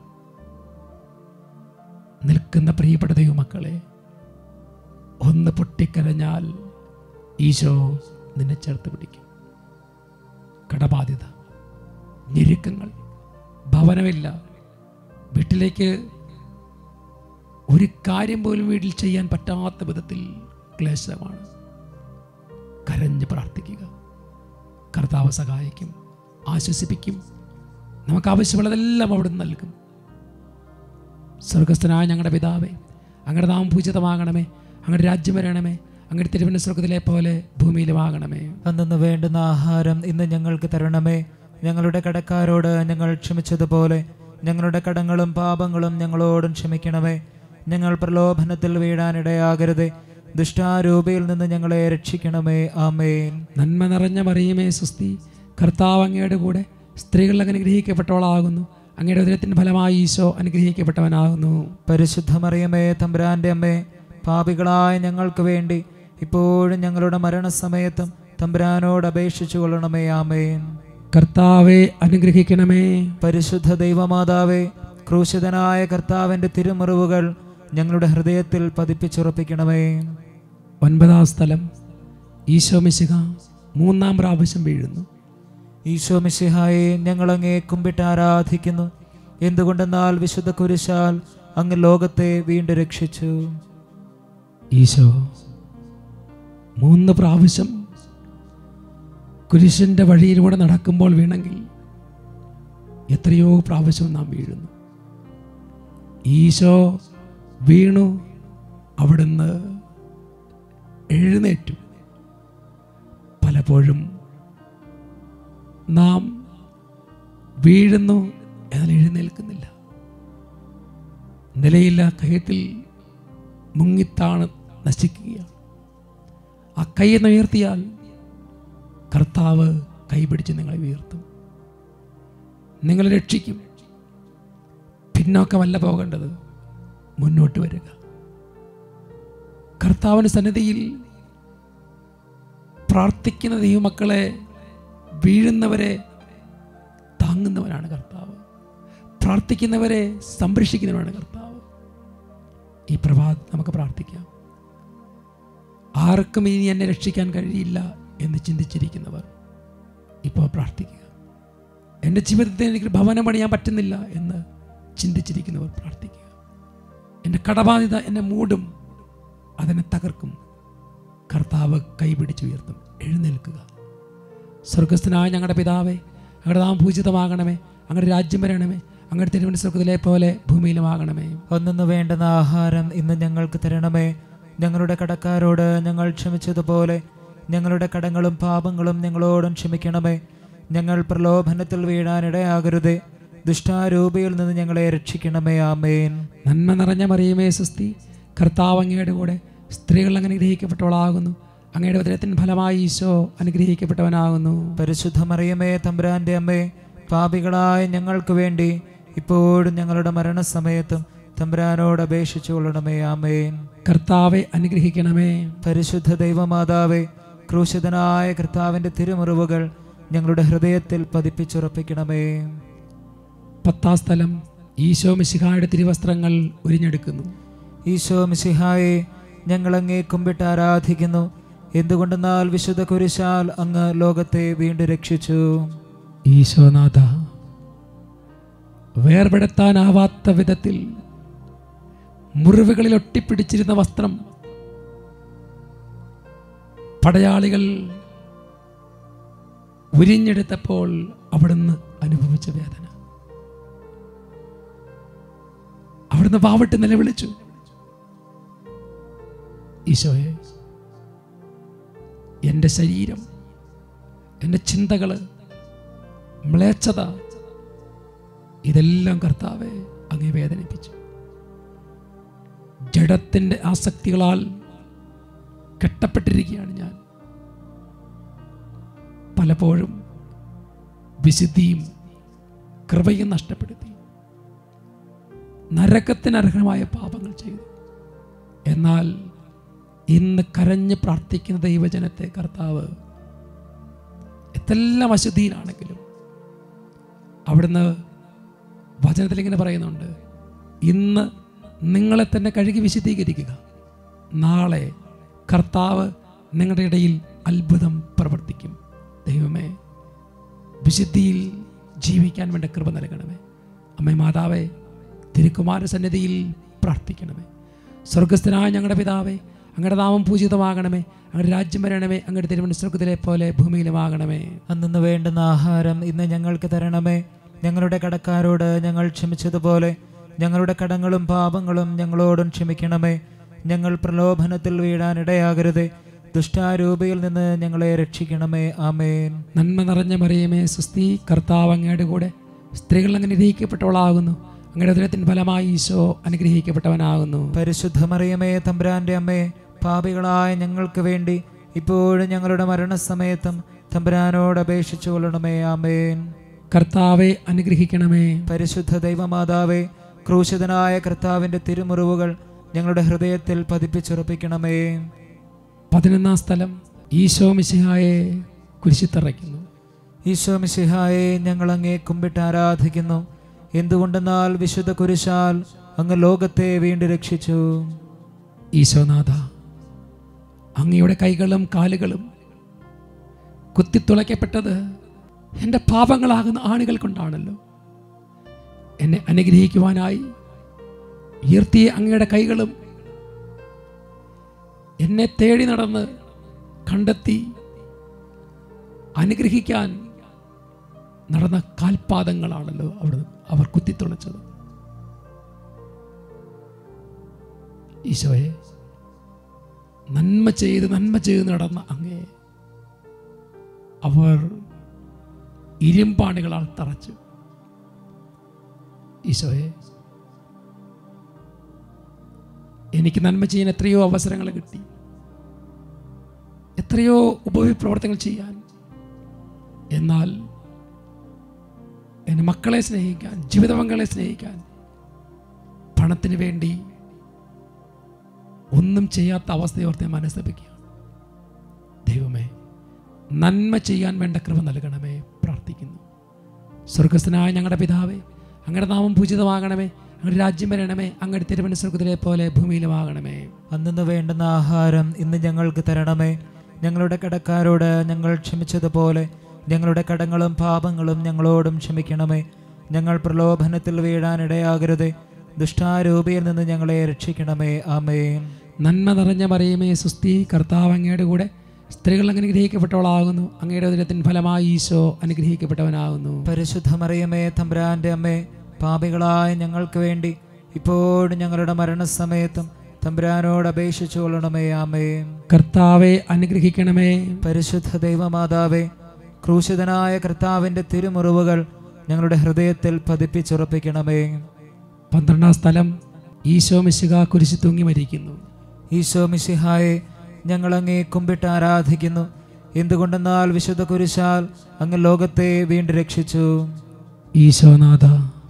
നിൽക്കുന്ന പ്രിയപ്പെട്ട ദൈവമക്കളെ ഒന്ന് പൊട്ടിക്കരഞ്ഞാൽ ഈശോ നിന്നെ ചേർത്ത് പിടിക്കും കടബാധ്യത ഞെരുക്കങ്ങൾ ഭവനമില്ല വീട്ടിലേക്ക് ഒരു കാര്യം പോലും വീട്ടിൽ ചെയ്യാൻ പറ്റാത്ത വിധത്തിൽ ക്ലേശമാണ് കരഞ്ഞ് പ്രാർത്ഥിക്കുക കർത്താവ് സഹായിക്കും ആശ്വസിപ്പിക്കും നമുക്ക് ആവശ്യമുള്ളതെല്ലാം അവിടുന്ന് നൽകും സ്വർഗസ്ഥനായ ഞങ്ങളുടെ പിതാവേ അങ്ങയുടെ നാം പൂജിതമാകണമേ അങ്ങയുടെ രാജ്യം വരണമേ അങ്ങയുടെ തിരുവന സ്വർഗത്തിലെ പോലെ ഭൂമിയിലുമാകണമേ അന്നു വേണ്ടുന്ന ആഹാരം ഇന്ന് ഞങ്ങൾക്ക് തരണമേ ഞങ്ങളുടെ കടക്കാരോട് ഞങ്ങൾ ക്ഷമിച്ചതുപോലെ ഞങ്ങളുടെ കടങ്ങളും പാപങ്ങളും ഞങ്ങളോടും ക്ഷമിക്കണമേ ഞങ്ങൾ പ്രലോഭനത്തിൽ വീഴാനിടയാകരുതേ ദുഷ്ടാരൂപയിൽ നിന്ന് ഞങ്ങളെ രക്ഷിക്കണമേ ആമേൻ നന്മ നിറഞ്ഞ മറിയമേ സുസ്തി കർത്താവ് അങ്ങയുടെ കൂടെ സ്ത്രീകൾ അനുഗ്രഹിക്കപ്പെട്ടവളാകുന്നു അങ്ങയുടെ ഉദരത്തിൻ്റെ ഫലമായി ഈശോ അനുഗ്രഹിക്കപ്പെട്ടവനാകുന്നു പരിശുദ്ധ മറിയമേ തമ്പുരാന്റെ അമ്മേ പാപികളായ ഞങ്ങൾക്ക് വേണ്ടി ഇപ്പോഴും ഞങ്ങളുടെ മരണസമയത്തും തമ്പുരാനോട് അപേക്ഷിച്ചു കൊള്ളണമേ ആമേൻ കർത്താവെ അനുഗ്രഹിക്കണമേ പരിശുദ്ധ ദൈവമാതാവേ ക്രൂശിതനായ കർത്താവിന്റെ തിരുമുറിവുകൾ ഞങ്ങളുടെ ഹൃദയത്തിൽ പതിപ്പിച്ചുറപ്പിക്കണമേ ഒൻപതാം സ്ഥലം ഈശോ മിശിക മൂന്നാം പ്രാവശ്യം വീഴുന്നു ഈശോ മിശിഹായെ ഞങ്ങളങ്ങേ കുമ്പിട്ട് ആരാധിക്കുന്നു എന്തുകൊണ്ടെന്നാൽ വിശുദ്ധ കുരിശാൽ അങ്ങ് ലോകത്തെ വീണ്ടും രക്ഷിച്ചു ഈശോ മൂന്ന് പ്രാവശ്യം കുരിശിൻ്റെ വഴിയിലൂടെ നടക്കുമ്പോൾ വീണെങ്കിൽ എത്രയോ പ്രാവശ്യം നാം വീഴുന്നു ഈശോ വീണു അവിടുന്ന് എഴുന്നേറ്റു പലപ്പോഴും നാം വീഴുന്നു എന്നാൽ എഴുന്നേൽക്കുന്നില്ല നിലയില്ല കയത്തിൽ മുങ്ങിത്താണ് നശിക്കുകയാണ് ആ കൈ ഉയർത്തിയാൽ കർത്താവ് കൈപിടിച്ച് നിങ്ങളെ ഉയർത്തും നിങ്ങളെ രക്ഷിക്കും പിന്നോക്കമല്ല പോകേണ്ടത് മുന്നോട്ട് വരിക കർത്താവിൻ്റെ സന്നിധിയിൽ പ്രാർത്ഥിക്കുന്ന ദൈവമക്കളെ വീഴുന്നവരെ താങ്ങുന്നവനാണ് കർത്താവ് പ്രാർത്ഥിക്കുന്നവരെ സംരക്ഷിക്കുന്നവനാണ് കർത്താവ് ഈ പ്രഭാത് നമുക്ക് പ്രാർത്ഥിക്കാം ആർക്കും ഇനി എന്നെ രക്ഷിക്കാൻ കഴിയില്ല എന്ന് ചിന്തിച്ചിരിക്കുന്നവർ ഇപ്പോൾ പ്രാർത്ഥിക്കുക എൻ്റെ ജീവിതത്തിൽ എനിക്ക് ഭവനം പണിയാൻ പറ്റുന്നില്ല എന്ന് ചിന്തിച്ചിരിക്കുന്നവർ പ്രാർത്ഥിക്കുക എൻ്റെ കടബാധ്യത എന്നെ മൂടും അതിനെ തകർക്കും കർത്താവ് കൈപിടിച്ചുയർത്തും എഴുന്നേൽക്കുക സ്വർഗസ്ഥനായ ഞങ്ങളുടെ പിതാവേ അങ്ങയുടെ നാം പൂജിതമാകണമേ അങ്ങയുടെ രാജ്യം വരണമേ അങ്ങയുടെ തിരുവനന്തപുരം സ്വർഗത്തിലെ പോലെ ഭൂമിയിലുമാകണമേ ഒന്നു വേണ്ടുന്ന ആഹാരം ഇന്ന് ഞങ്ങൾക്ക് തരണമേ ഞങ്ങളുടെ കടക്കാരോട് ഞങ്ങൾ ക്ഷമിച്ചതുപോലെ ഞങ്ങളുടെ കടങ്ങളും പാപങ്ങളും ഞങ്ങളോടും ക്ഷമിക്കണമേ ഞങ്ങൾ പ്രലോഭനത്തിൽ വീഴാനിടയാകരുതേ ദുഷ്ടാരൂപിയിൽ നിന്ന് ഞങ്ങളെ രക്ഷിക്കണമേ ആമേൻ നന്മ നിറഞ്ഞ മറിയമേ സുസ്തി കർത്താവ് അങ്ങയുടെ കൂടെ സ്ത്രീകൾ അങ്ങനെ അനുഗ്രഹിക്കപ്പെട്ടവളാകുന്നു അങ്ങയുടെ ഉദരത്തിൻ ഫലമായി ഈശോ അനുഗ്രഹിക്കപ്പെട്ടവനാകുന്നു പരിശുദ്ധ മറിയമേ തമ്പുരാന്റെ അമ്മേ പാപികളായ ഞങ്ങൾക്ക് വേണ്ടി ഇപ്പോഴും ഞങ്ങളുടെ മരണസമയത്തും തമ്പുരാനോട് അപേക്ഷിച്ചു കൊള്ളണമേ ആമേൻ കർത്താവെ അനുഗ്രഹിക്കണമേ പരിശുദ്ധ ദൈവമാതാവേ ക്രൂശിതനായ കർത്താവിന്റെ തിരുമുറിവുകൾ ഞങ്ങളുടെ ഹൃദയത്തിൽ പതിപ്പിച്ചുറപ്പിക്കണമേ പത്താം സ്ഥലം ഈശോ മിശിഹായുടെ തിരുവസ്ത്രങ്ങൾ ഉരിഞ്ഞെടുക്കുന്നു ഈശോ മിശിഹായെ ഞങ്ങൾ അങ്ങേ കുമ്പിട്ട് ആരാധിക്കുന്നു എന്തുകൊണ്ടെന്നാൽ വിശുദ്ധ കുരിശാൽ അങ്ങ് ലോകത്തെ വീണ്ടും രക്ഷിച്ചു ഈശോനാഥ വേർപെടുത്താനാവാത്ത വിധത്തിൽ മുറിവുകളിൽ ഒട്ടിപ്പിടിച്ചിരുന്ന വസ്ത്രം പടയാളികൾ ഉരിഞ്ഞെടുത്തപ്പോൾ അവിടുന്ന് അനുഭവിച്ച വേദന അവിടുന്ന് വാവിട്ട് നിലവിളിച്ചു ഈശോയെ എൻ്റെ ശരീരം എൻ്റെ ചിന്തകള് മ്ലേച്ഛത ഇതെല്ലാം കർത്താവെ അങ്ങേ വേദനിപ്പിച്ചു ജഡത്തിൻ്റെ ആസക്തികളാൽ കെട്ടപ്പെട്ടിരിക്കുകയാണ് ഞാൻ പലപ്പോഴും വിശുദ്ധിയും കൃപയും നഷ്ടപ്പെടുത്തി നരകത്തിന് അർഹമായ പാപങ്ങൾ ചെയ്തു എന്നാൽ ഇന്ന് കരഞ്ഞ് പ്രാർത്ഥിക്കുന്ന ദൈവജനത്തെ കർത്താവ് എത്തെല്ലാം അശുദ്ധിയിലാണെങ്കിലും അവിടുന്ന് വചനത്തിൽ ഇങ്ങനെ പറയുന്നുണ്ട് ഇന്ന് നിങ്ങളെ തന്നെ കഴുകി വിശദീകരിക്കുക നാളെ കർത്താവ് നിങ്ങളുടെ ഇടയിൽ അത്ഭുതം പ്രവർത്തിക്കും ദൈവമേ വിശുദ്ധിയിൽ ജീവിക്കാൻ വേണ്ട കൃപ നൽകണമേ അമ്മേ മാതാവേ തിരുക്കുമാര സന്നിധിയിൽ പ്രാർത്ഥിക്കണമേ സ്വർഗസ്ഥനായ ഞങ്ങളുടെ പിതാവേ അങ്ങയുടെ നാമം പൂജിതമാകണമേ അങ്ങയുടെ രാജ്യം വരണമേ അങ്ങയുടെ തിരുവനന്തപുരം സ്വർഗത്തിലെ പോലെ ഭൂമിയിലുമാകണമേ അന്നു വേണ്ടുന്ന ആഹാരം ഇന്ന് ഞങ്ങൾക്ക് തരണമേ ഞങ്ങളുടെ കടക്കാരോട് ഞങ്ങൾ ക്ഷമിച്ചതുപോലെ ഞങ്ങളുടെ കടങ്ങളും പാപങ്ങളും ഞങ്ങളോടും ക്ഷമിക്കണമേ ഞങ്ങൾ പ്രലോഭനത്തിൽ വീഴാനിടയാകരുതേ ദുഷ്ടാരൂപയിൽ നിന്ന് ഞങ്ങളെ രക്ഷിക്കണമേ ആമേൻ നന്മ നിറഞ്ഞ മറിയമേ സുസ്തി കർത്താവ് അങ്ങയുടെ കൂടെ സ്ത്രീകൾ അങ്ങനെ ഗ്രഹിക്കപ്പെട്ടവളാകുന്നു അങ്ങയുടെ ഉദരത്തിൻ ഫലമായി ഈശോ അനുഗ്രഹിക്കപ്പെട്ടവനാകുന്നു പരിശുദ്ധ മറിയമേ തമ്പുരാന്റെ അമ്മേ പാപികളായ ഞങ്ങൾക്ക് വേണ്ടി ഇപ്പോഴും ഞങ്ങളുടെ മരണസമയത്തും തമ്പുരാനോട് അപേക്ഷിച്ചു കൊള്ളണമേ ആമേൻ കർത്താവെ അനുഗ്രഹിക്കണമേ പരിശുദ്ധ ദൈവമാതാവേ ക്രൂശിതനായ കർത്താവിന്റെ തിരുമുറിവുകൾ ഞങ്ങളുടെ ഹൃദയത്തിൽ പതിപ്പിച്ചുറപ്പിക്കണമേ പതിനൊന്നാം സ്ഥലം ഈശോ മിശിഹായെ കുരിശിത്തറയ്ക്കുന്നു ഈശോ മിശിഹായെ ഞങ്ങൾ അങ്ങേ കുമ്പിട്ട് ആരാധിക്കുന്നു എന്തുകൊണ്ടെന്നാൽ വിശുദ്ധ കുരിശാൽ അങ്ങ് ലോകത്തെ വീണ്ടും രക്ഷിച്ചു ഈശോനാഥ അങ്ങയുടെ കൈകളും കാലുകളും കുത്തിത്തുളയ്ക്കപ്പെട്ടത് എൻ്റെ പാപങ്ങളാകുന്ന ആണികൾ കൊണ്ടാണല്ലോ എന്നെ അനുഗ്രഹിക്കുവാനായി ഉയർത്തിയ അങ്ങയുടെ കൈകളും എന്നെ തേടി നടന്ന് കണ്ടെത്തി അനുഗ്രഹിക്കാൻ നടന്ന കാൽപാദങ്ങളാണല്ലോ അവിടെ അവർ കുത്തിത്തുളച്ചത് ഈശോയെ നന്മ ചെയ്ത് നന്മ ചെയ്ത് നടന്ന അങ്ങേ അവർ ഇരുമ്പാണികളാൽ തറച്ചു ഈശോയെ എനിക്ക് നന്മ ചെയ്യാൻ എത്രയോ അവസരങ്ങൾ കിട്ടി എത്രയോ ഉപവിപ്രവർത്തനങ്ങൾ ചെയ്യാൻ എന്നാൽ എൻ്റെ മക്കളെ സ്നേഹിക്കാൻ ജീവിത പങ്കാളെ സ്നേഹിക്കാൻ പണത്തിന് വേണ്ടി ഒന്നും ചെയ്യാത്ത അവസ്ഥയോർത്ത് ഞാൻ മനസ്തപിക്കുകയാണ് ദൈവമേ നന്മ ചെയ്യാൻ വേണ്ട കൃപ നൽകണമേ പ്രാർത്ഥിക്കുന്നു സ്വർഗസ്ഥനായ ഞങ്ങളുടെ പിതാവേ അങ്ങയുടെ നാമം പൂജിതമാകണമേ അങ്ങയുടെ രാജ്യം വരണമേ അങ്ങയുടെ തിരുവനന്തപുരത്തിലെ പോലെ ഭൂമിയിലുമാകണമേ അന്നു വേണ്ടുന്ന ആഹാരം ഇന്ന് ഞങ്ങൾക്ക് തരണമേ ഞങ്ങളുടെ കടക്കാരോട് ഞങ്ങൾ ക്ഷമിച്ചതുപോലെ ഞങ്ങളുടെ കടങ്ങളും പാപങ്ങളും ഞങ്ങളോടും ക്ഷമിക്കണമേ ഞങ്ങൾ പ്രലോഭനത്തിൽ വീഴാനിടയാകരുത് ദുഷ്ടാരൂപിയിൽ നിന്ന് ഞങ്ങളെ രക്ഷിക്കണമേ ആമേൻ നന്മ നിറഞ്ഞ മറിയമേ സുസ്തി കർത്താവ് അങ്ങയുടെ കൂടെ സ്ത്രീകൾ അനുഗ്രഹിക്കപ്പെട്ടവളാകുന്നു അങ്ങയുടെ ഉദരത്തിൻ ഫലമായി ഈശോ അനുഗ്രഹിക്കപ്പെട്ടവനാകുന്നു പരിശുദ്ധ മറിയമേ തമ്പുരാന്റെ അമ്മേ പാപികളായ ഞങ്ങൾക്ക് വേണ്ടി ഇപ്പോഴും ഞങ്ങളുടെ മരണസമയത്തും തമ്പുരാനോട് അപേക്ഷിച്ചു കൊള്ളണമേ ആമേ കർത്താവെ അനുഗ്രഹിക്കണമേ പരിശുദ്ധ ദൈവമാതാവേ ക്രൂശിതനായ കർത്താവിന്റെ തിരുമുറിവുകൾ ഞങ്ങളുടെ ഹൃദയത്തിൽ പതിപ്പിച്ചുറപ്പിക്കണമേ പന്ത്രണ്ടാം സ്ഥലം ഈശോ മിശിക കുരിശി തൂങ്ങി മരിക്കുന്നു ഈശോ മിശിഹായെ ഞങ്ങൾ അങ്ങേ കുമ്പിട്ട് ആരാധിക്കുന്നു എന്തുകൊണ്ടെന്നാൽ വിശുദ്ധ കുരിശാൽ അങ്ങ് ലോകത്തെ വീണ്ടും രക്ഷിച്ചു ഈശോനാഥ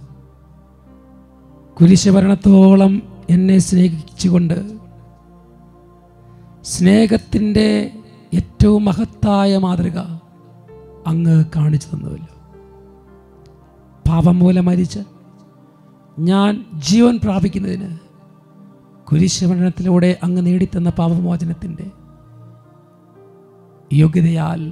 കുരിശഭരണത്തോളം എന്നെ സ്നേഹിച്ചുകൊണ്ട് സ്നേഹത്തിൻ്റെ ഏറ്റവും മഹത്തായ മാതൃക അങ്ങ് കാണിച്ചു തന്നുവല്ലോ പാപം മൂലം മരിച്ച് ഞാൻ ജീവൻ പ്രാപിക്കുന്നതിന് കുരിശഭരണത്തിലൂടെ അങ്ങ് നേടിത്തന്ന പാപമോചനത്തിൻ്റെ യോഗ്യതയാൽ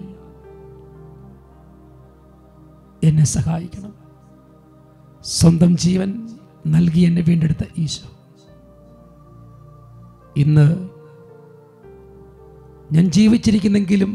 എന്നെ സഹായിക്കണം സ്വന്തം ജീവൻ നൽകി എന്നെ വീണ്ടെടുത്ത ഈശോ ഇന്ന് ഞാൻ ജീവിച്ചിരിക്കുന്നെങ്കിലും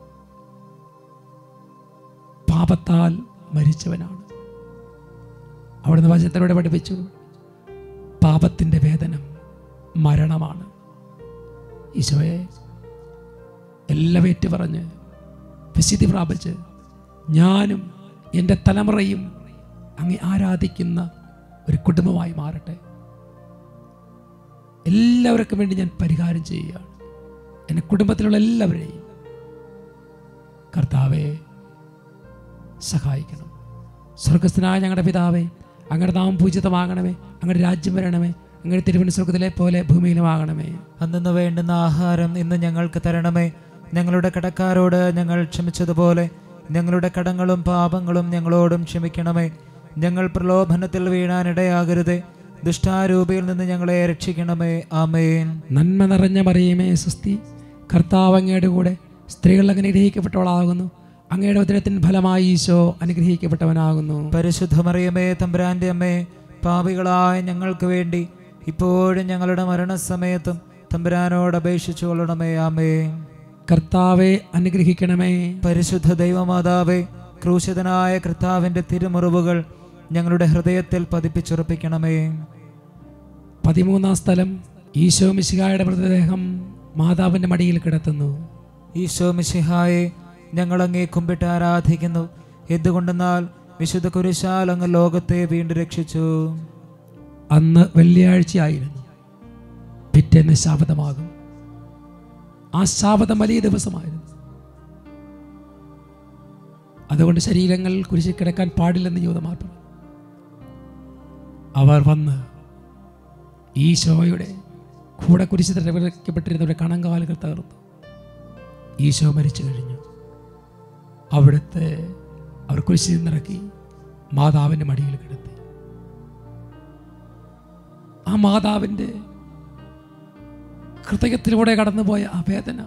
പാപത്താൽ മരിച്ചവനാണ് അവിടുന്ന് വചനത്തിലൂടെ പഠിപ്പിച്ചു പാപത്തിൻ്റെ വേദനം മരണമാണ് ഈശോയെ എല്ലാം ഏറ്റു പറഞ്ഞ് വിശുദ്ധി പ്രാപിച്ച് ഞാനും എൻ്റെ തലമുറയും അങ്ങേ ആരാധിക്കുന്ന ഒരു കുടുംബമായി മാറട്ടെ എല്ലാവർക്കും വേണ്ടി ഞാൻ പരിഹാരം ചെയ്യുകയാണ് എൻ്റെ കുടുംബത്തിലുള്ള എല്ലാവരെയും കർത്താവെ സഹായിക്കണം സ്വർഗസ്ഥനായ ഞങ്ങളുടെ പിതാവേ അങ്ങയുടെ നാമം പൂജിതമാകണമേ അങ്ങയുടെ രാജ്യം വരണമേ അങ്ങയുടെ തിരുവനന്തപുരം സ്വർഗത്തിലെ പോലെ ഭൂമിയിലുമാകണമേ അന്നു വേണ്ടുന്ന ആഹാരം ഇന്ന് ഞങ്ങൾക്ക് തരണമേ ഞങ്ങളുടെ കടക്കാരോട് ഞങ്ങൾ ക്ഷമിച്ചതുപോലെ ഞങ്ങളുടെ കടങ്ങളും പാപങ്ങളും ഞങ്ങളോടും ക്ഷമിക്കണമേ ഞങ്ങൾ പ്രലോഭനത്തിൽ വീഴാനിടയാകരുത് ദുഷ്ടാരൂപിയിൽ നിന്ന് ഞങ്ങളെ രക്ഷിക്കണമേ ആമേൻ നന്മ നിറഞ്ഞ മറിയമേ സുസ്തി കർത്താവ് അങ്ങയുടെ കൂടെ സ്ത്രീകൾ അനുഗ്രഹിക്കപ്പെട്ടവളാകുന്നു അങ്ങയുടെ ഉദരത്തിന് ഫലമായി ഈശോ അനുഗ്രഹിക്കപ്പെട്ടവനാകുന്നു പരിശുദ്ധ മറിയമേ തമ്പുരാന്റെ അമ്മേ പാപികളായ ഞങ്ങൾക്ക് വേണ്ടി ഇപ്പോഴും ഞങ്ങളുടെ മരണസമയത്തും തമ്പുരാനോട് അപേക്ഷിച്ചു കൊള്ളണമേ ആമേ കർത്താവെ അനുഗ്രഹിക്കണമേ പരിശുദ്ധ ദൈവമാതാവേ ക്രൂശിതനായ കർത്താവിന്റെ തിരുമുറിവുകൾ ഞങ്ങളുടെ ഹൃദയത്തിൽ പതിപ്പിച്ചുറപ്പിക്കണമേ പതിമൂന്നാം സ്ഥലം ഈശോ മിശിഹായുടെ മൃതദേഹം മാതാവിൻ്റെ മടിയിൽ കിടത്തുന്നു ഈശോ മിശിഹായെ ഞങ്ങൾ അങ്ങേ കുമ്പിട്ട് ആരാധിക്കുന്നു എന്തുകൊണ്ടെന്നാൽ വിശുദ്ധ കുരിശാൽ അങ്ങ് ലോകത്തെ വീണ്ടും രക്ഷിച്ചു അന്ന് വെള്ളിയാഴ്ചയായിരുന്നു പിറ്റേന്ന് ശാപതമാകും ആ ശാപതം വലിയ ദിവസമായിരുന്നു അതുകൊണ്ട് ശരീരങ്ങൾ കുരിശിൽ കിടക്കാൻ പാടില്ലെന്ന് യൂതമാർ പറഞ്ഞു അവർ വന്ന് ഈശോയുടെ കൂടെ കുരിശ് തിരക്കപ്പെട്ടിരുന്നവരുടെ കണങ്കാലുകൾ തകർത്തു ഈശോ മരിച്ചു കഴിഞ്ഞു അവിടുത്തെ അവർ കുരിശിൽ നിന്നിറക്കി മാതാവിൻ്റെ മടിയിൽ കിടത്തി ആ മാതാവിൻ്റെ ഹൃദയത്തിലൂടെ കടന്നുപോയ ആ വേദന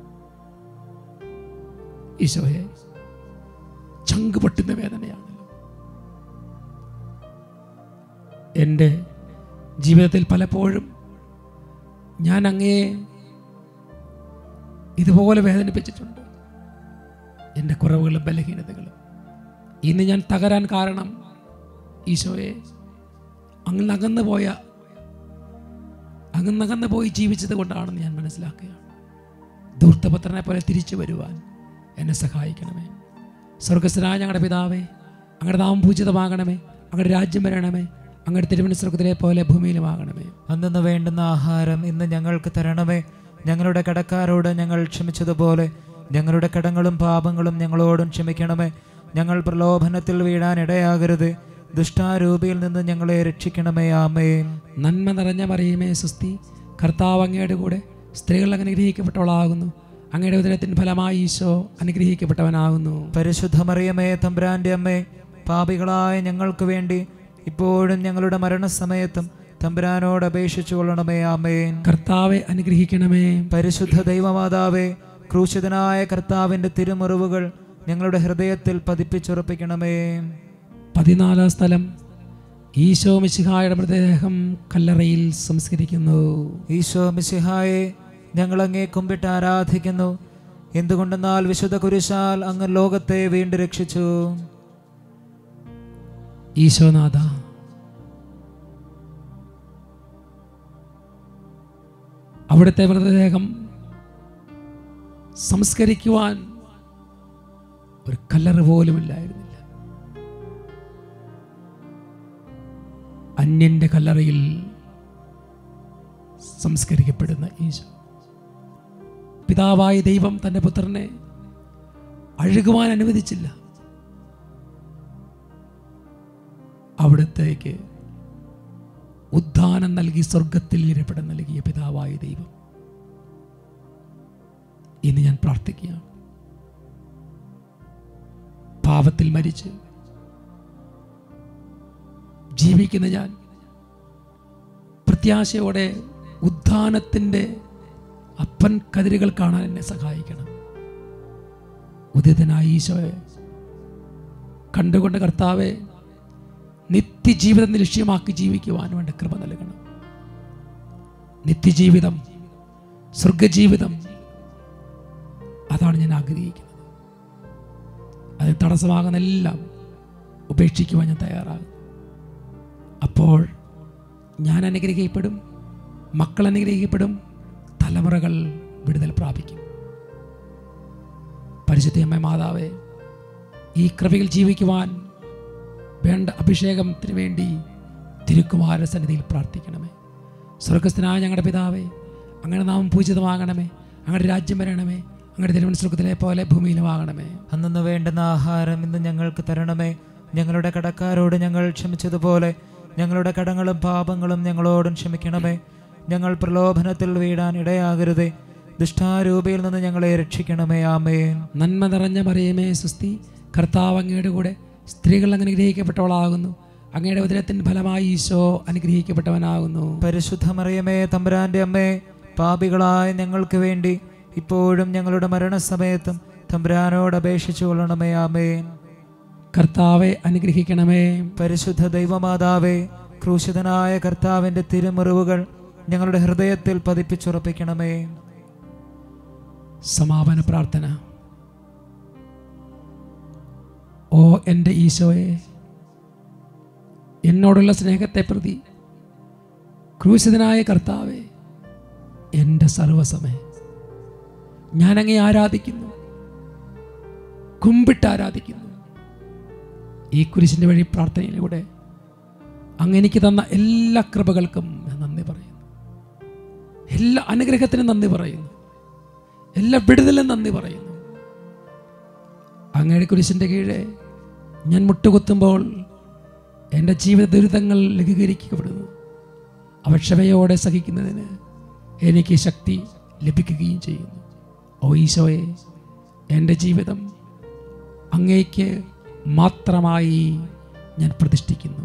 ഈശോയെ ചങ്ക് പൊട്ടുന്ന വേദനയാണല്ലോ എൻ്റെ ജീവിതത്തിൽ പലപ്പോഴും ഞാൻ അങ്ങേ ഇതുപോലെ വേദനിപ്പിച്ചിട്ടുണ്ട് എൻ്റെ കുറവുകളും ബലഹീനതകളും ഇന്ന് ഞാൻ തകരാൻ കാരണം ഈശോയെ അങ്ങ് അകന്നു പോയ അങ്ങ് അകന്നു പോയി ജീവിച്ചത് കൊണ്ടാണെന്ന് ഞാൻ മനസ്സിലാക്കുകയാണ് ധൂർത്തപത്രനെ പോലെ തിരിച്ചു വരുവാൻ എന്നെ സഹായിക്കണമേ സ്വർഗസ്ഥനായ ഞങ്ങളുടെ പിതാവേ അങ്ങയുടെ നാമം പൂജിതമാകണമേ അങ്ങയുടെ രാജ്യം വരണമേ അങ്ങയുടെ തിരുവന സ്വർഗത്തിലെ പോലെ ഭൂമിയിലുമാകണമേ അന്നു വേണ്ടുന്ന ആഹാരം ഇന്ന് ഞങ്ങൾക്ക് തരണമേ ഞങ്ങളുടെ കടക്കാരോട് ഞങ്ങൾ ക്ഷമിച്ചതുപോലെ ഞങ്ങളുടെ കടങ്ങളും പാപങ്ങളും ഞങ്ങളോടും ക്ഷമിക്കണമേ ഞങ്ങൾ പ്രലോഭനത്തിൽ വീഴാൻ ഇടയാകരുത് ദുഷ്ടാരൂപിയിൽ നിന്ന് ഞങ്ങളെ രക്ഷിക്കണമേ ആമേൻ നന്മ നിറഞ്ഞ മറിയമേ സുസ്തി കർത്താവ് അങ്ങയുടെ കൂടെ സ്ത്രീകൾ അനുഗ്രഹിക്കപ്പെട്ടവളാകുന്നു അങ്ങയുടെ ഉദരത്തിൻ ഫലമായി ഈശോ അനുഗ്രഹിക്കപ്പെട്ടവനാകുന്നു പരിശുദ്ധ മറിയമേ തമ്പുരാന്റെ അമ്മേ പാപികളായ ഞങ്ങൾക്ക് വേണ്ടി ഇപ്പോഴും ഞങ്ങളുടെ മരണസമയത്തും തമ്പുരാനോട് അപേക്ഷിച്ചു കൊള്ളണമേ ആമേൻ കർത്താവെ അനുഗ്രഹിക്കണമേ പരിശുദ്ധ ദൈവമാതാവേ ക്രൂശിതനായ കർത്താവിന്റെ തിരുമുറിവുകൾ ഞങ്ങളുടെ ഹൃദയത്തിൽ പതിപ്പിച്ചുറപ്പിക്കണമേ പതിനാലാം സ്ഥലം ഈശോ മിശിഹായുടെ മൃതദേഹം കല്ലറയിൽ സംസ്കരിക്കുന്നു ഈശോ മിശിഹായെ ഞങ്ങൾ അങ്ങേ കുമ്പിട്ട് ആരാധിക്കുന്നു എന്തുകൊണ്ടെന്നാൽ വിശുദ്ധ കുരിശാൽ അങ്ങ് ലോകത്തെ വീണ്ടും രക്ഷിച്ചു ഈശോനാഥ അവിടുത്തെ മൃതദേഹം സംസ്കരിക്കുവാൻ ഒരു കല്ലറ പോലുമില്ലായിരുന്നില്ല അന്യന്റെ കല്ലറയിൽ സംസ്കരിക്കപ്പെടുന്ന ഈശോ പിതാവായ ദൈവം തൻ്റെ പുത്രനെ അഴുകുവാൻ അനുവദിച്ചില്ല അവിടത്തേക്ക് ഉദ്ധാനം നൽകി സ്വർഗത്തിൽ ഇരപ്പിടം നൽകിയ പിതാവായ ദൈവം ഇന്ന് ഞാൻ പ്രാർത്ഥിക്കുകയാണ് പാപത്തിൽ മരിച്ച് ജീവിക്കുന്ന ഞാൻ പ്രത്യാശയോടെ ഉദ്ധാനത്തിൻ്റെ അപ്പൻ കതിരുകൾ കാണാൻ എന്നെ സഹായിക്കണം ഉദിതനായ ഈശോയെ കണ്ടുകൊണ്ട് കർത്താവെ നിത്യജീവിതം ലക്ഷ്യമാക്കി ജീവിക്കുവാൻ വേണ്ട കൃപ നൽകണം നിത്യജീവിതം സ്വർഗജീവിതം അതാണ് ഞാൻ ആഗ്രഹിക്കുന്നത് അതിന് തടസ്സമാകുന്ന എല്ലാം ഉപേക്ഷിക്കുവാൻ ഞാൻ തയ്യാറാകും അപ്പോൾ ഞാൻ അനുഗ്രഹിക്കപ്പെടും മക്കൾ അനുഗ്രഹിക്കപ്പെടും തലമുറകൾ വിടുതൽ പ്രാപിക്കും പരിശുദ്ധയമ്മ മാതാവേ ഈ കൃപയിൽ ജീവിക്കുവാൻ വേണ്ട അഭിഷേകത്തിന് വേണ്ടി തിരുക്കുമാര സന്നിധിയിൽ പ്രാർത്ഥിക്കണമേ സ്വർഗസ്ഥനായ ഞങ്ങളുടെ പിതാവേ അങ്ങനെ നാം പൂജിതമാകണമേ അങ്ങയുടെ രാജ്യം വരണമേ അങ്ങയുടെ തിരുവൻ സ്വർഗത്തിലെ പോലെ ഭൂമിയിലുമാകണമേ അന്നു വേണ്ടുന്ന ആഹാരം ഇന്ന് ഞങ്ങൾക്ക് തരണമേ ഞങ്ങളുടെ കടക്കാരോട് ഞങ്ങൾ ക്ഷമിച്ചതുപോലെ ഞങ്ങളുടെ കടങ്ങളും പാപങ്ങളും ഞങ്ങളോടും ക്ഷമിക്കണമേ ഞങ്ങൾ പ്രലോഭനത്തിൽ വീഴാൻ ഇടയാകരുതേ ദുഷ്ടാരൂപയിൽ നിന്ന് ഞങ്ങളെ രക്ഷിക്കണമേ ആമേൻ നന്മ നിറഞ്ഞ മറിയമേ സുസ്തി കർത്താവ് അങ്ങയുടെ കൂടെ സ്ത്രീകൾ അനുഗ്രഹിക്കപ്പെട്ടവളാകുന്നു അങ്ങയുടെ ഉദരത്തിൻ്റെ ഫലമായി ഈശോ അനുഗ്രഹിക്കപ്പെട്ടവനാകുന്നു പരിശുദ്ധ മറിയമേ തമ്പുരാന്റെ അമ്മേ പാപികളായ ഞങ്ങൾക്ക് വേണ്ടി ഇപ്പോഴും ഞങ്ങളുടെ മരണസമയത്തും തമ്പുരാനോട് അപേക്ഷിച്ചു കൊള്ളണമേ ആമേൻ കർത്താവെ അനുഗ്രഹിക്കണമേ പരിശുദ്ധ ദൈവമാതാവേ ക്രൂശിതനായ കർത്താവിന്റെ തിരുമുറിവുകൾ ഞങ്ങളുടെ ഹൃദയത്തിൽ പതിപ്പിച്ചുറപ്പിക്കണമേ സമാപന പ്രാർത്ഥന ഓ എൻ്റെ ഈശോയെ എന്നോടുള്ള സ്നേഹത്തെ പ്രതി ക്രൂശിതനായ കർത്താവെ എൻ്റെ സർവസമയ ഞാനങ്ങേ ആരാധിക്കുന്നു കുമ്പിട്ട് ആരാധിക്കുന്നു ഈ കുരിശിൻ്റെ വഴി പ്രാർത്ഥനയിലൂടെ അങ്ങ് എനിക്ക് തന്ന എല്ലാ കൃപകൾക്കും ഞാൻ നന്ദി പറയുന്നു എല്ലാ അനുഗ്രഹത്തിനും നന്ദി പറയുന്നു എല്ലാ വിടുതലും നന്ദി പറയുന്നു അങ്ങയുടെ കുരിശിൻ്റെ കീഴെ ഞാൻ മുട്ടുകുത്തുമ്പോൾ എൻ്റെ ജീവിത ദുരിതങ്ങൾ ലഘൂകരിക്കപ്പെടുന്നു അവ ക്ഷമയോടെ സഹിക്കുന്നതിന് എനിക്ക് ശക്തി ലഭിക്കുകയും ചെയ്യുന്നു ഓ ഈശോയെ എൻ്റെ ജീവിതം അങ്ങേക്ക് മാത്രമായി ഞാൻ പ്രതിഷ്ഠിക്കുന്നു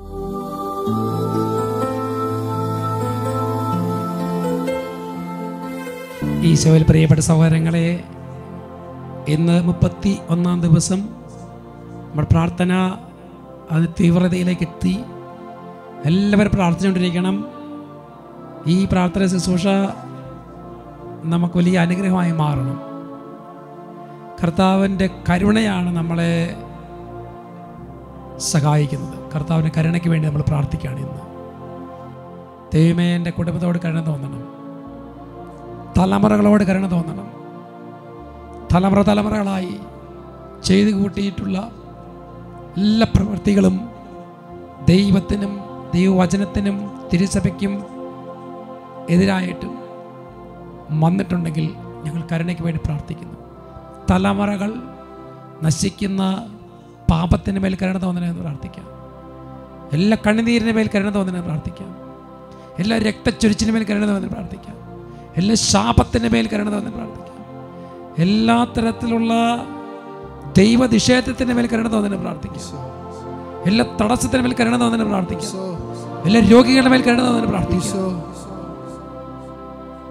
ഈശോയിൽ പ്രിയപ്പെട്ട സഹോദരങ്ങളെ ഇന്ന് മുപ്പത്തി ഒന്നാം ദിവസം നമ്മുടെ പ്രാർത്ഥന അത് തീവ്രതയിലേക്ക് എത്തി എല്ലാവരും പ്രാർത്ഥിച്ചുകൊണ്ടിരിക്കണം ഈ പ്രാർത്ഥന ശുശ്രൂഷ നമുക്ക് വലിയ അനുഗ്രഹമായി മാറണം കർത്താവിൻ്റെ കരുണയാണ് നമ്മളെ സഹായിക്കുന്നത് കർത്താവിൻ്റെ കരുണയ്ക്ക് വേണ്ടി നമ്മൾ പ്രാർത്ഥിക്കുകയാണ് ഇന്ന് ദൈവമേ എൻ്റെ കുടുംബത്തോട് കരുണ തോന്നണം തലമുറകളോട് കരുണ തോന്നണം തലമുറ തലമുറകളായി ചെയ്തു കൂട്ടിയിട്ടുള്ള എല്ലാ പ്രവൃത്തികളും ദൈവത്തിനും ദൈവവചനത്തിനും തിരുസഭയ്ക്കും എതിരായിട്ടും വന്നിട്ടുണ്ടെങ്കിൽ ഞങ്ങൾ കരുണയ്ക്ക് വേണ്ടി പ്രാർത്ഥിക്കുന്നു തലമുറകൾ നശിക്കുന്ന പാപത്തിന് മേൽ കരുണ തോന്നണമെന്ന് പ്രാർത്ഥിക്കാം എല്ലാ കണ്ണുനീരിന് മേൽ കരുണ തോന്നണമെന്ന് പ്രാർത്ഥിക്കാം എല്ലാ രക്തച്ചൊരിച്ചിന് മേൽ കരുണ തോന്നുന്നു പ്രാർത്ഥിക്കാം എല്ലാ ശാപത്തിന് മേൽ കരുണ തോന്നുന്നു പ്രാർത്ഥിക്കാം എല്ലാ തരത്തിലുള്ള ദൈവനിഷേധത്തിന് മേൽ കരുണ തോന്നുന്നു പ്രാർത്ഥിക്കാം എല്ലാ തടസ്സത്തിന് മേൽ കരുണ തോന്നുന്നു പ്രാർത്ഥിക്കാം എല്ലാ രോഗികളുടെ മേൽ കരുണ തോന്നുന്നു പ്രാർത്ഥിക്കാം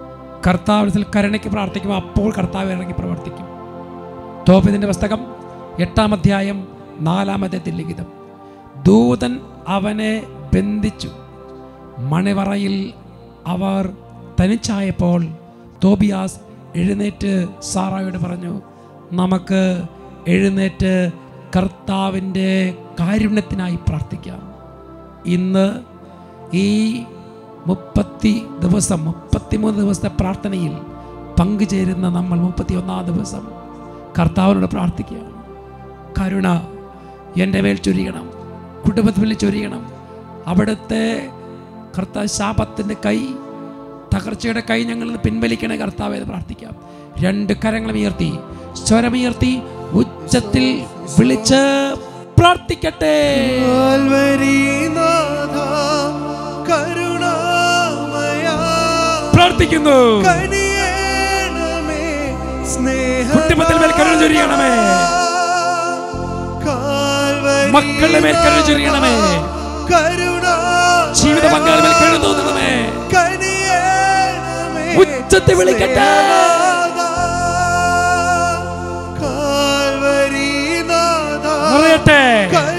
കർത്താവിൽ കരുണയ്ക്ക് പ്രാർത്ഥിക്കും അപ്പോൾ കർത്താവ് ഇറങ്ങി പ്രവർത്തിക്കും തോപിതിൻ്റെ പുസ്തകം എട്ടാം അധ്യായം നാലാമത്തെ ലിഖിതം ദൂതൻ അവനെ ബന്ധിച്ചു മണിവറയിൽ അവർ തനിച്ചായപ്പോൾ തോബിയാസ് എഴുന്നേറ്റ് സാറായോട് പറഞ്ഞു നമുക്ക് എഴുന്നേറ്റ് കർത്താവിൻ്റെ കാരുണ്യത്തിനായി പ്രാർത്ഥിക്കാം ഇന്ന് ഈ മുപ്പത്തി ദിവസം മുപ്പത്തിമൂന്ന് ദിവസത്തെ പ്രാർത്ഥനയിൽ പങ്കുചേരുന്ന നമ്മൾ മുപ്പത്തി ഒന്നാം ദിവസം കർത്താവിനോട് പ്രാർത്ഥിക്കുകയാണ് കരുണ എൻ്റെ മേൽ ചൊരിയണം കുടുംബത്തിൽ ചൊരിയണം അവിടുത്തെ കർത്താവ് ശാപത്തിൻ്റെ കൈ തകർച്ചയുടെ കൈ ഞങ്ങളിൽ നിന്ന് പിൻവലിക്കണേ കർത്താവ് എന്ന് പ്രാർത്ഥിക്കാം രണ്ട് കരങ്ങളും ഉയർത്തി സ്വരമുയർത്തി ഉച്ചത്തിൽ വിളിച്ച് പ്രാർത്ഥിക്കട്ടെ കാൽവരിനാഥ, കരുണാമയ, പ്രാർത്ഥിക്കുന്നു കനിയേണമേ, സ്നേഹ കുടുംബത്തിൽ മേൽ കരുണ ചൊരിയണമേ. കാൽവരിനാഥ, മക്കളുടെ മേൽ കരുണ ചൊരിയണമേ. കരുണാമയ, ജീവിത പങ്കാളി മേൽ കരുണ തോന്നണമേ കനിയേണമേ, ഉച്ചത്തിൽ വിളിക്കട്ടെ. സ്നേഹനാഥ, കാൽവരിനാഥ, നിറയട്ടെ കരുണാമയ,